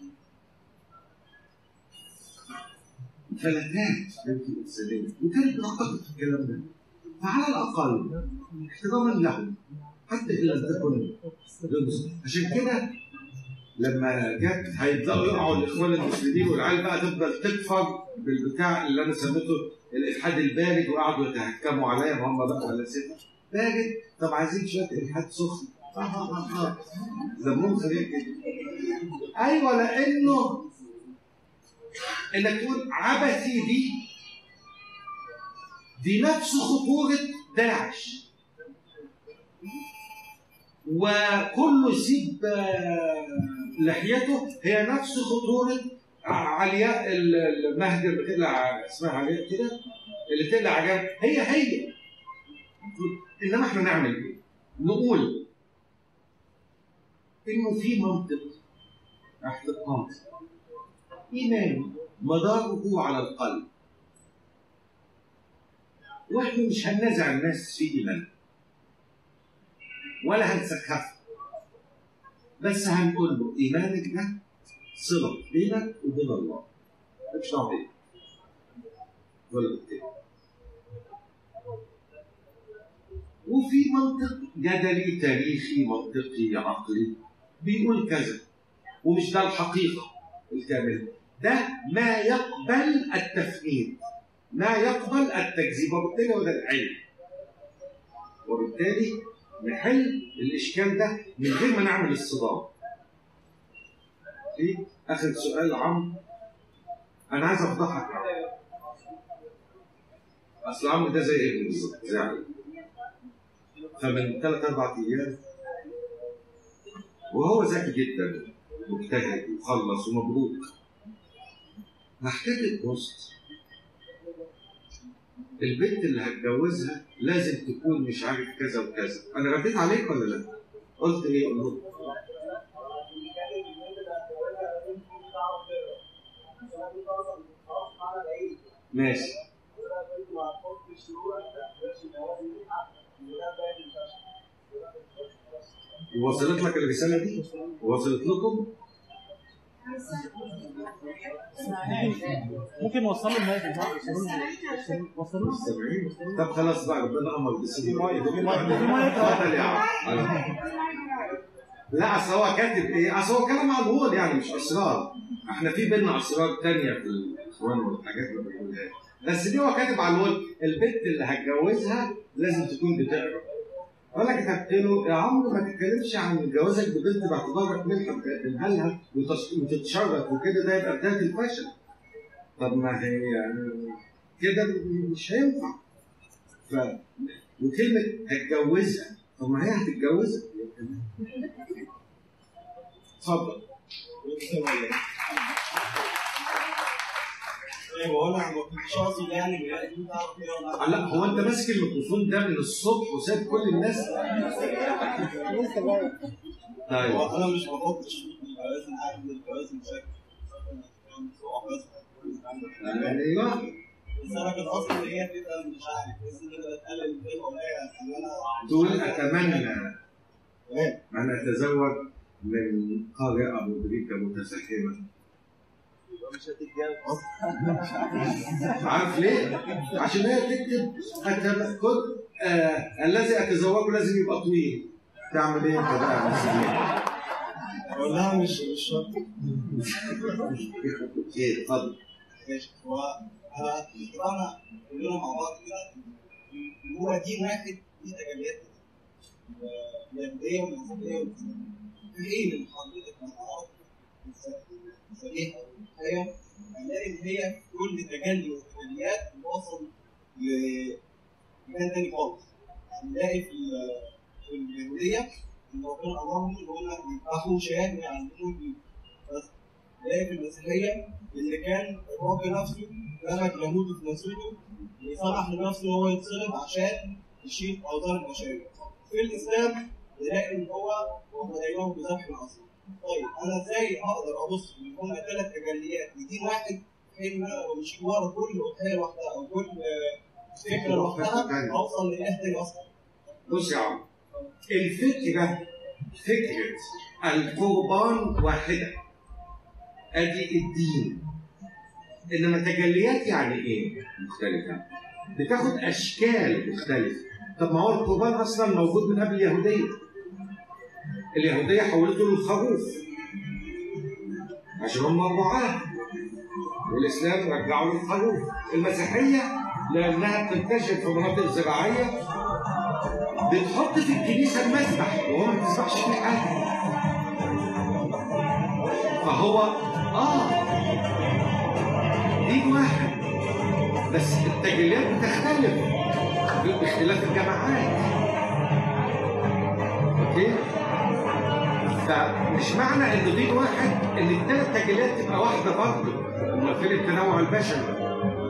[SPEAKER 2] فلتات في الانسانيه وكانت بتعتقد في الكلام ده فعلى الاقل احتراما لهم حتى ان لم تكن غير مسلم. عشان كده لما جت هيبداوا يقعوا الاخوان المسلمين والعيال بقى تفضل تكفر بالبتاع اللي انا سميته الالحاد البارد وقعدوا يتهكموا عليا ما هم بقى فلاسفه بارد طب عايزين شويه الحاد سخن آه آه آه آه. دمهم خفيف كده ايوه لانه انك تقول عبثي دي دي نفس خطوره داعش وكل سيب آه، لحيته هي نفس خطوره علياء ال- المهدي اللي بتقلع اسمها علياء كده اللي تقلع عجب هي هي انما احنا نعمل ايه؟ نقول انه في منطق اعتقاد ايمان مداره على القلب واحنا مش هننازع الناس في ايمان ولا هنسخفه بس هنقول له ايمانك ده صله بينك وبين الله مش دعوه بيه ولا بالتاني وفي منطق جدلي تاريخي منطقي عقلي بيقول كذا ومش ده الحقيقه الكامله ده ما يقبل التفنيد ما يقبل التكذيب وبالتالي هو ده العلم وبالتالي نحل الاشكال ده من غير ما نعمل الصدام في اخر سؤال عم انا عايز افضحك اصل عم ده زي ابني بالظبط زي علي فمن ثلاث اربع ايام وهو ذكي جدا مجتهد وخلص ومبروك هحكي بوست البنت اللي هتجوزها لازم تكون مش عارف كذا وكذا انا رديت عليك ولا لا قلت ايه قول له. ماشي وصلت لك الرساله دي وصلت لكم
[SPEAKER 5] ممكن نوصل له المايك وصل له
[SPEAKER 2] سامعين طب خلاص بقى ربنا امر بالسيدي
[SPEAKER 5] في مايك.
[SPEAKER 2] اتفضل يا عم لا اصل هو كاتب ايه؟ اصل هو كلام على الوول يعني مش اسرار احنا في بينا اسرار تانية في الاخوان والحاجات اللي بنقولها بس دي هو كاتب على الوول البنت اللي هتجوزها لازم تكون بتقرا فانا كتبت له يا عمرو ما تتكلمش عن جوازك ببنت باعتبارك منحه تقدمها لها وتش- وتتشرف وكده ده يبقى بدايه الفشل طب ما هي يعني كده مش هينفع ف وكلمه هتجوزها طب ما هي هتتجوزها اتفضل
[SPEAKER 6] هو انا ما كنتش اقصد يعني ان هي دي تعرف ايه ولا
[SPEAKER 2] لا هو انت ماسك الميكروفون ده من الصبح وساب كل الناس طيب
[SPEAKER 6] هو انا مش بحط شروط الجواز انا عارف ان الجواز مشاكل
[SPEAKER 2] ايوه
[SPEAKER 6] بس انا كنت اصلا ان هي تبقى مش عارف بس ان انا بتقلل الفيلم ولا هي ان انا
[SPEAKER 2] تقول اتمنى ان اتزوج من قارئه مدركه متفهمه
[SPEAKER 6] مش هتتجوز اصلا
[SPEAKER 2] عارف ليه؟ عشان هي تكتب أتم... كنت آه الذي اتزوجه لازم يبقى طويل تعمل ايه انت بقى يا مسلم؟
[SPEAKER 6] بقول لها مش مش شرط
[SPEAKER 2] خير اتفضل
[SPEAKER 6] ماشي هو انا طبعا كلنا مع بعض كده هو دين واحد دي تجليات اليهوديه والمسيحيه والاسلام في ايه من حضرتك ما تعرف الصحيح او الحقيقه هنلاقي ان هي كل تجلي والتجليات بتوصل لمكان تاني خالص يعني نلاقي في ال- في اليهوديه ان ربنا امرهم ان هم يذبحوا شاه ويعلموا بس نلاقي في المسيحيه اللي كان الرب نفسه ملك يهوده في نسوته وسمح لنفسه ان هو يتصلب عشان يشيل اوزار البشريه. في الاسلام نلاقي ان هو وفديناه بذبح الاصل. طيب انا ازاي اقدر ابص ان هم ثلاث تجليات لدين واحد في حين ان انا بمشي ورا كل اضحيه لوحدها او كل آه، فكره لوحدها اوصل لاله تاني اصلا.
[SPEAKER 2] بص يا عم الفكرة فكرة القربان واحدة ادي الدين انما تجليات يعني ايه مختلفة بتاخد اشكال مختلفة طب ما هو القربان اصلا موجود من قبل اليهودية اليهودية حولته للخروف عشان هم رعاة والاسلام رجعوا للخروف المسيحية لانها بتنتشر في مناطق زراعية بتحط في الكنيسة المذبح وهو ما بتذبحش فيه حاجة فهو اه دين واحد بس التجليات بتختلف باختلاف الجماعات اوكي فمش معنى انه دين واحد ان الثلاث تجليات تبقى واحده برضه امال فين التنوع البشري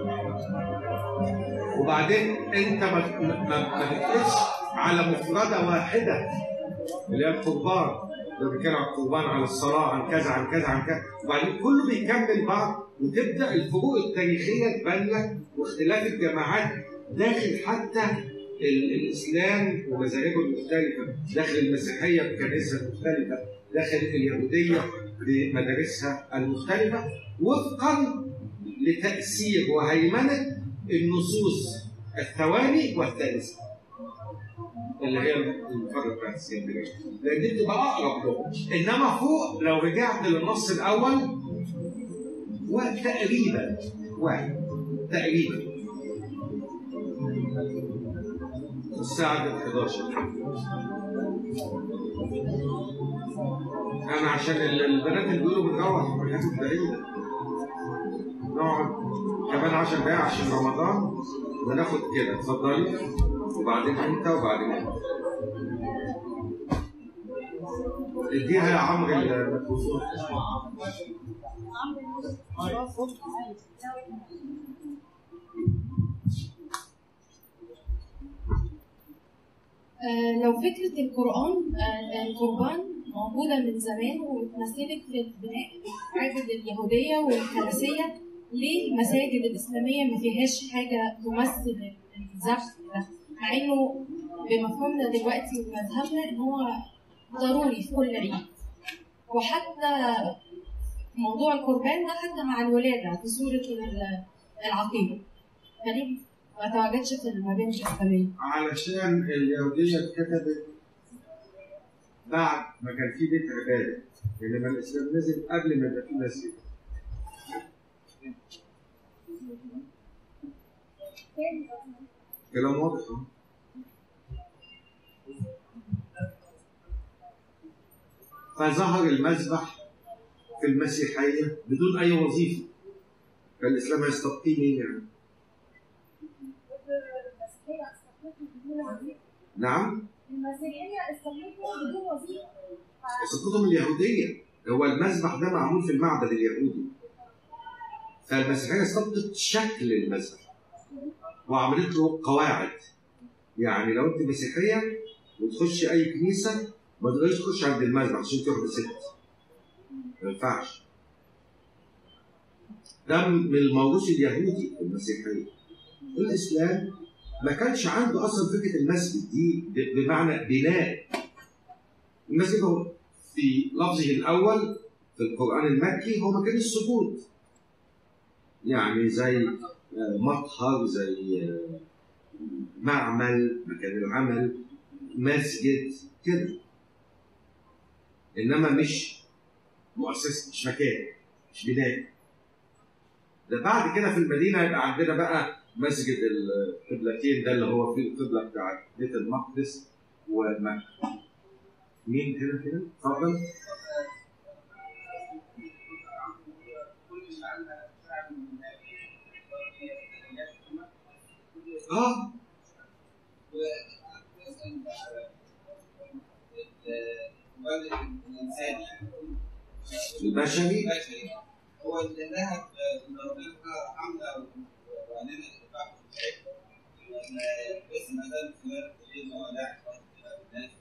[SPEAKER 2] وبعدين انت ما ما ما بتقيسش على مفردة واحدة اللي هي القربان ده بيتكلم عن القربان عن الصلاة عن كذا عن كذا عن كذا وبعدين كله بيكمل بعض وتبدأ الفروق التاريخية تبان لك واختلاف الجماعات داخل حتى ال- الإسلام ومذاهبه المختلفة داخل المسيحية بكنائسها المختلفة داخل اليهودية بمدارسها المختلفة وفقا لتأثير وهيمنة النصوص الثواني والثالثة اللي هي المفرد بتاعت السيندرية لان دي بتبقى اقرب له انما فوق لو رجعت للنص الاول وتقريبا واحد تقريبا الساعة كانت 11 أنا عشان ال- البنات اللي بيقولوا بنروح من حتة بعيدة نقعد كمان 10 دقايق عشان رمضان وناخد كده اتفضلي وبعدين انت وبعدين انت اديها يا عمرو الميكروفون
[SPEAKER 7] آه، لو فكرة القرآن آه، القربان موجودة من زمان واتمثلت في البناء المعابد اليهودية والكنسية ليه المساجد الإسلامية ما فيهاش حاجة تمثل الذبح ده مع إنه بمفهومنا دلوقتي ومذهبنا إن هو ضروري في كل عيد وحتى موضوع القربان ده حتى مع الولادة في سورة ال- العقيدة فليه ما تواجدش في المباني الإسلامية
[SPEAKER 2] علشان اليهودية اتكتبت بعد ما كان في بيت عبادة إنما الإسلام نزل قبل ما يبقى في مسجد كلام واضح أهو. فظهر المذبح في المسيحية بدون أي وظيفة فالإسلام هيستبقيه مين يعني؟ نعم
[SPEAKER 3] المسيحية استخدمتهم بدون وظيفة
[SPEAKER 2] قصتهم اليهودية هو المذبح ده معمول في المعبد اليهودي فالمسيحية استبقت شكل المذبح وعملت له قواعد يعني لو انت مسيحية وتخش أي كنيسة ما تقدرش تخش عند المذبح عشان تروح بست ما ينفعش ده من الموروث اليهودي في المسيحية الإسلام ما كانش عنده أصلا فكرة المسجد دي ب- بمعنى بناء المسجد هو في لفظه الأول في القرآن المكي هو مكان السجود يعني زي آه، مطهر زي آه، معمل مكان العمل مسجد كده انما مش مؤسسه مش مكان مش بناء ده بعد كده في المدينه يبقى عندنا بقى مسجد القبلتين ده اللي هو فيه القبله بتاعت بيت المقدس ومكه مين هنا كده؟ اتفضل اه
[SPEAKER 6] الانساني
[SPEAKER 2] البشري
[SPEAKER 6] البشري هو انها ربنا عامله وبعدين البحث بتاعتها بس ما زال خلال الليل هو لا الناس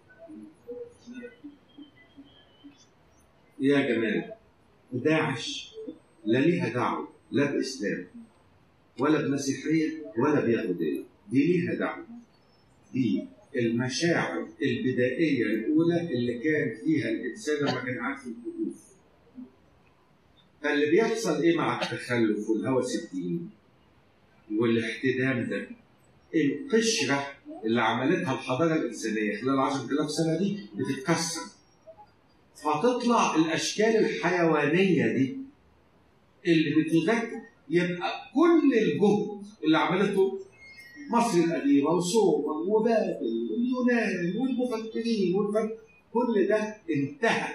[SPEAKER 2] يا جماعه داعش لا ليها دعوه لا باسلام ولا بمسيحيه ولا بيهوديه دي ليها دعوه دي المشاعر البدائيه الاولى اللي كان فيها الانسان لما كان قاعد في الكهوف فاللي بيحصل ايه مع التخلف والهوس الديني والاحتدام ده القشره اللي عملتها الحضاره الانسانيه خلال 10000 سنه دي بتتكسر فتطلع الاشكال الحيوانيه دي اللي بتذكر يبقى كل الجهد اللي عملته مصر القديمه وسوما وبابل واليونان والمفكرين والفن كل ده انتهى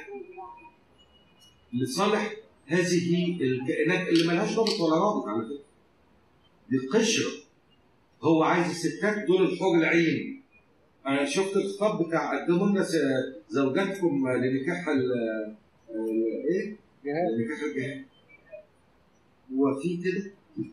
[SPEAKER 2] لصالح هذه الكائنات اللي ملهاش ضابط ولا رابط على فكره دي القشره هو عايز الستات دول الحور العين انا شفت الخطاب بتاع قدموا لنا س- زوجاتكم لنكاح ال ال- ايه؟ لنكاح الجهاد هو في كده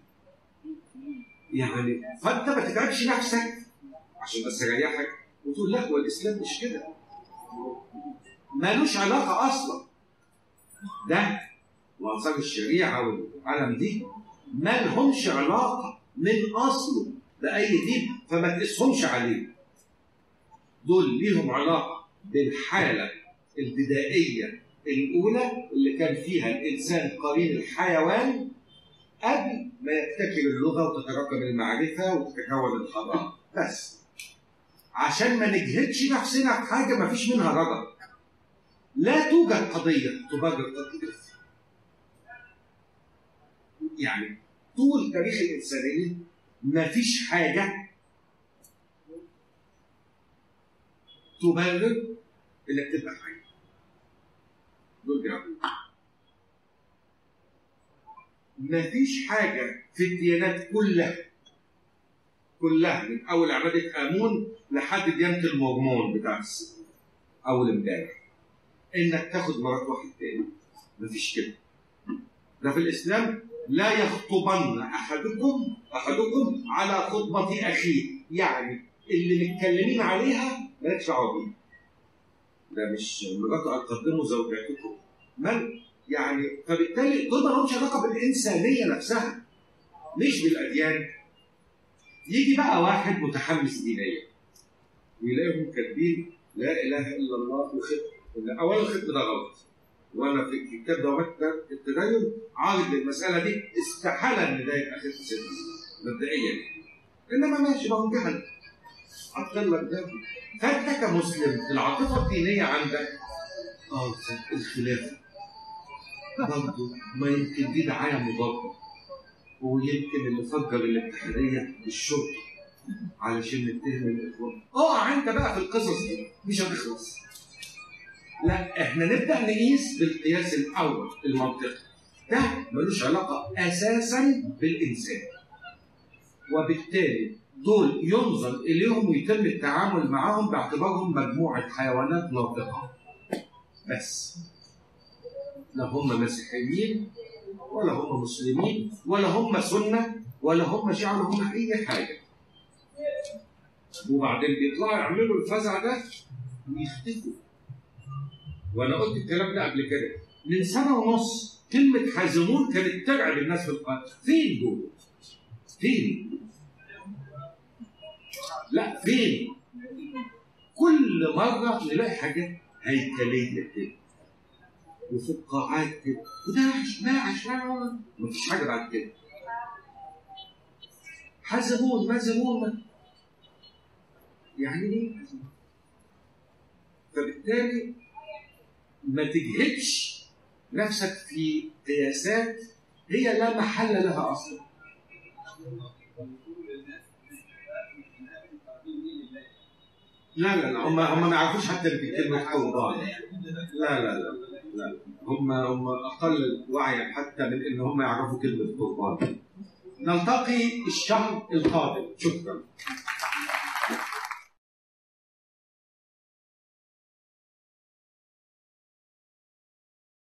[SPEAKER 2] يعني فانت ما تتعبش نفسك عشان بس اريحك وتقول لا هو الاسلام مش كده مالوش علاقه اصلا ده وانصار الشريعه والعالم دي ما لهمش علاقه من اصله باي دين فما تقيسهمش عليه دول ليهم علاقه بالحاله البدائيه الاولى اللي كان فيها الانسان قرين الحيوان قبل ما يبتكر اللغه وتتراكم المعرفه وتتكون الحضاره بس عشان ما نجهدش نفسنا في حاجه ما فيش منها رجل لا توجد قضيه تبرر قضيه يعني طول تاريخ الانسانيه ما فيش حاجه تبرر انك تبقى حي دول جرام ما فيش حاجه في الديانات كلها كلها من اول عباده امون لحد ديانه المورمون بتاع الس- اول امبارح انك تاخد مرات واحد تاني مفيش كده ده في الاسلام لا يخطبن احدكم احدكم على خطبه اخيه يعني اللي متكلمين عليها مالكش دعوه بيها ده مش مراته هتقدموا زوجاتكم من يعني فبالتالي دول ما لهمش علاقه بالانسانيه نفسها مش بالاديان يجي بقى واحد متحمس دينيا ويلاقيهم كاتبين لا اله الا الله وختم اولا الختم ده غلط وانا في الكتاب ده ده التدين عارض للمساله دي استحاله ان ده يبقى ختم سنه مبدئيا انما ماشي ما هو جهل حط لك ده فانت كمسلم العاطفه الدينيه عندك اه الخلافه برضه ما يمكن دي دعايه مضاده ويمكن اللي فجر الاتحاديه الشرطه علشان نتهم الاخوان اقع انت بقى في القصص دي مش هتخلص لا احنا نبدا نقيس بالقياس الاول المنطقي ده ملوش علاقه اساسا بالانسان وبالتالي دول ينظر اليهم ويتم التعامل معهم باعتبارهم مجموعه حيوانات ناطقه بس لا هم مسيحيين ولا هم مسلمين ولا هم سنه ولا هم شيعه ولا هم اي حاجه وبعدين بيطلعوا يعملوا الفزع ده ويختفوا وانا قلت الكلام ده قبل كده من سنه ونص كلمه حازمون كانت ترعب الناس في القرن فين دول؟ فين؟ لا فين؟ كل مره نلاقي حاجات هيكليه كده وفقاعات كده وده عش ما عش ما مفيش حاجه بعد كده حزبون ما زبون يعني ايه حزبون؟ فبالتالي ما تجهدش نفسك في قياسات هي لا محل لها اصلا لا لا لا هم هم ما يعرفوش حتى كلمه قربان لا لا لا لا هم هم اقل وعيا حتى من ان هم يعرفوا كلمه قربان نلتقي الشهر القادم شكرا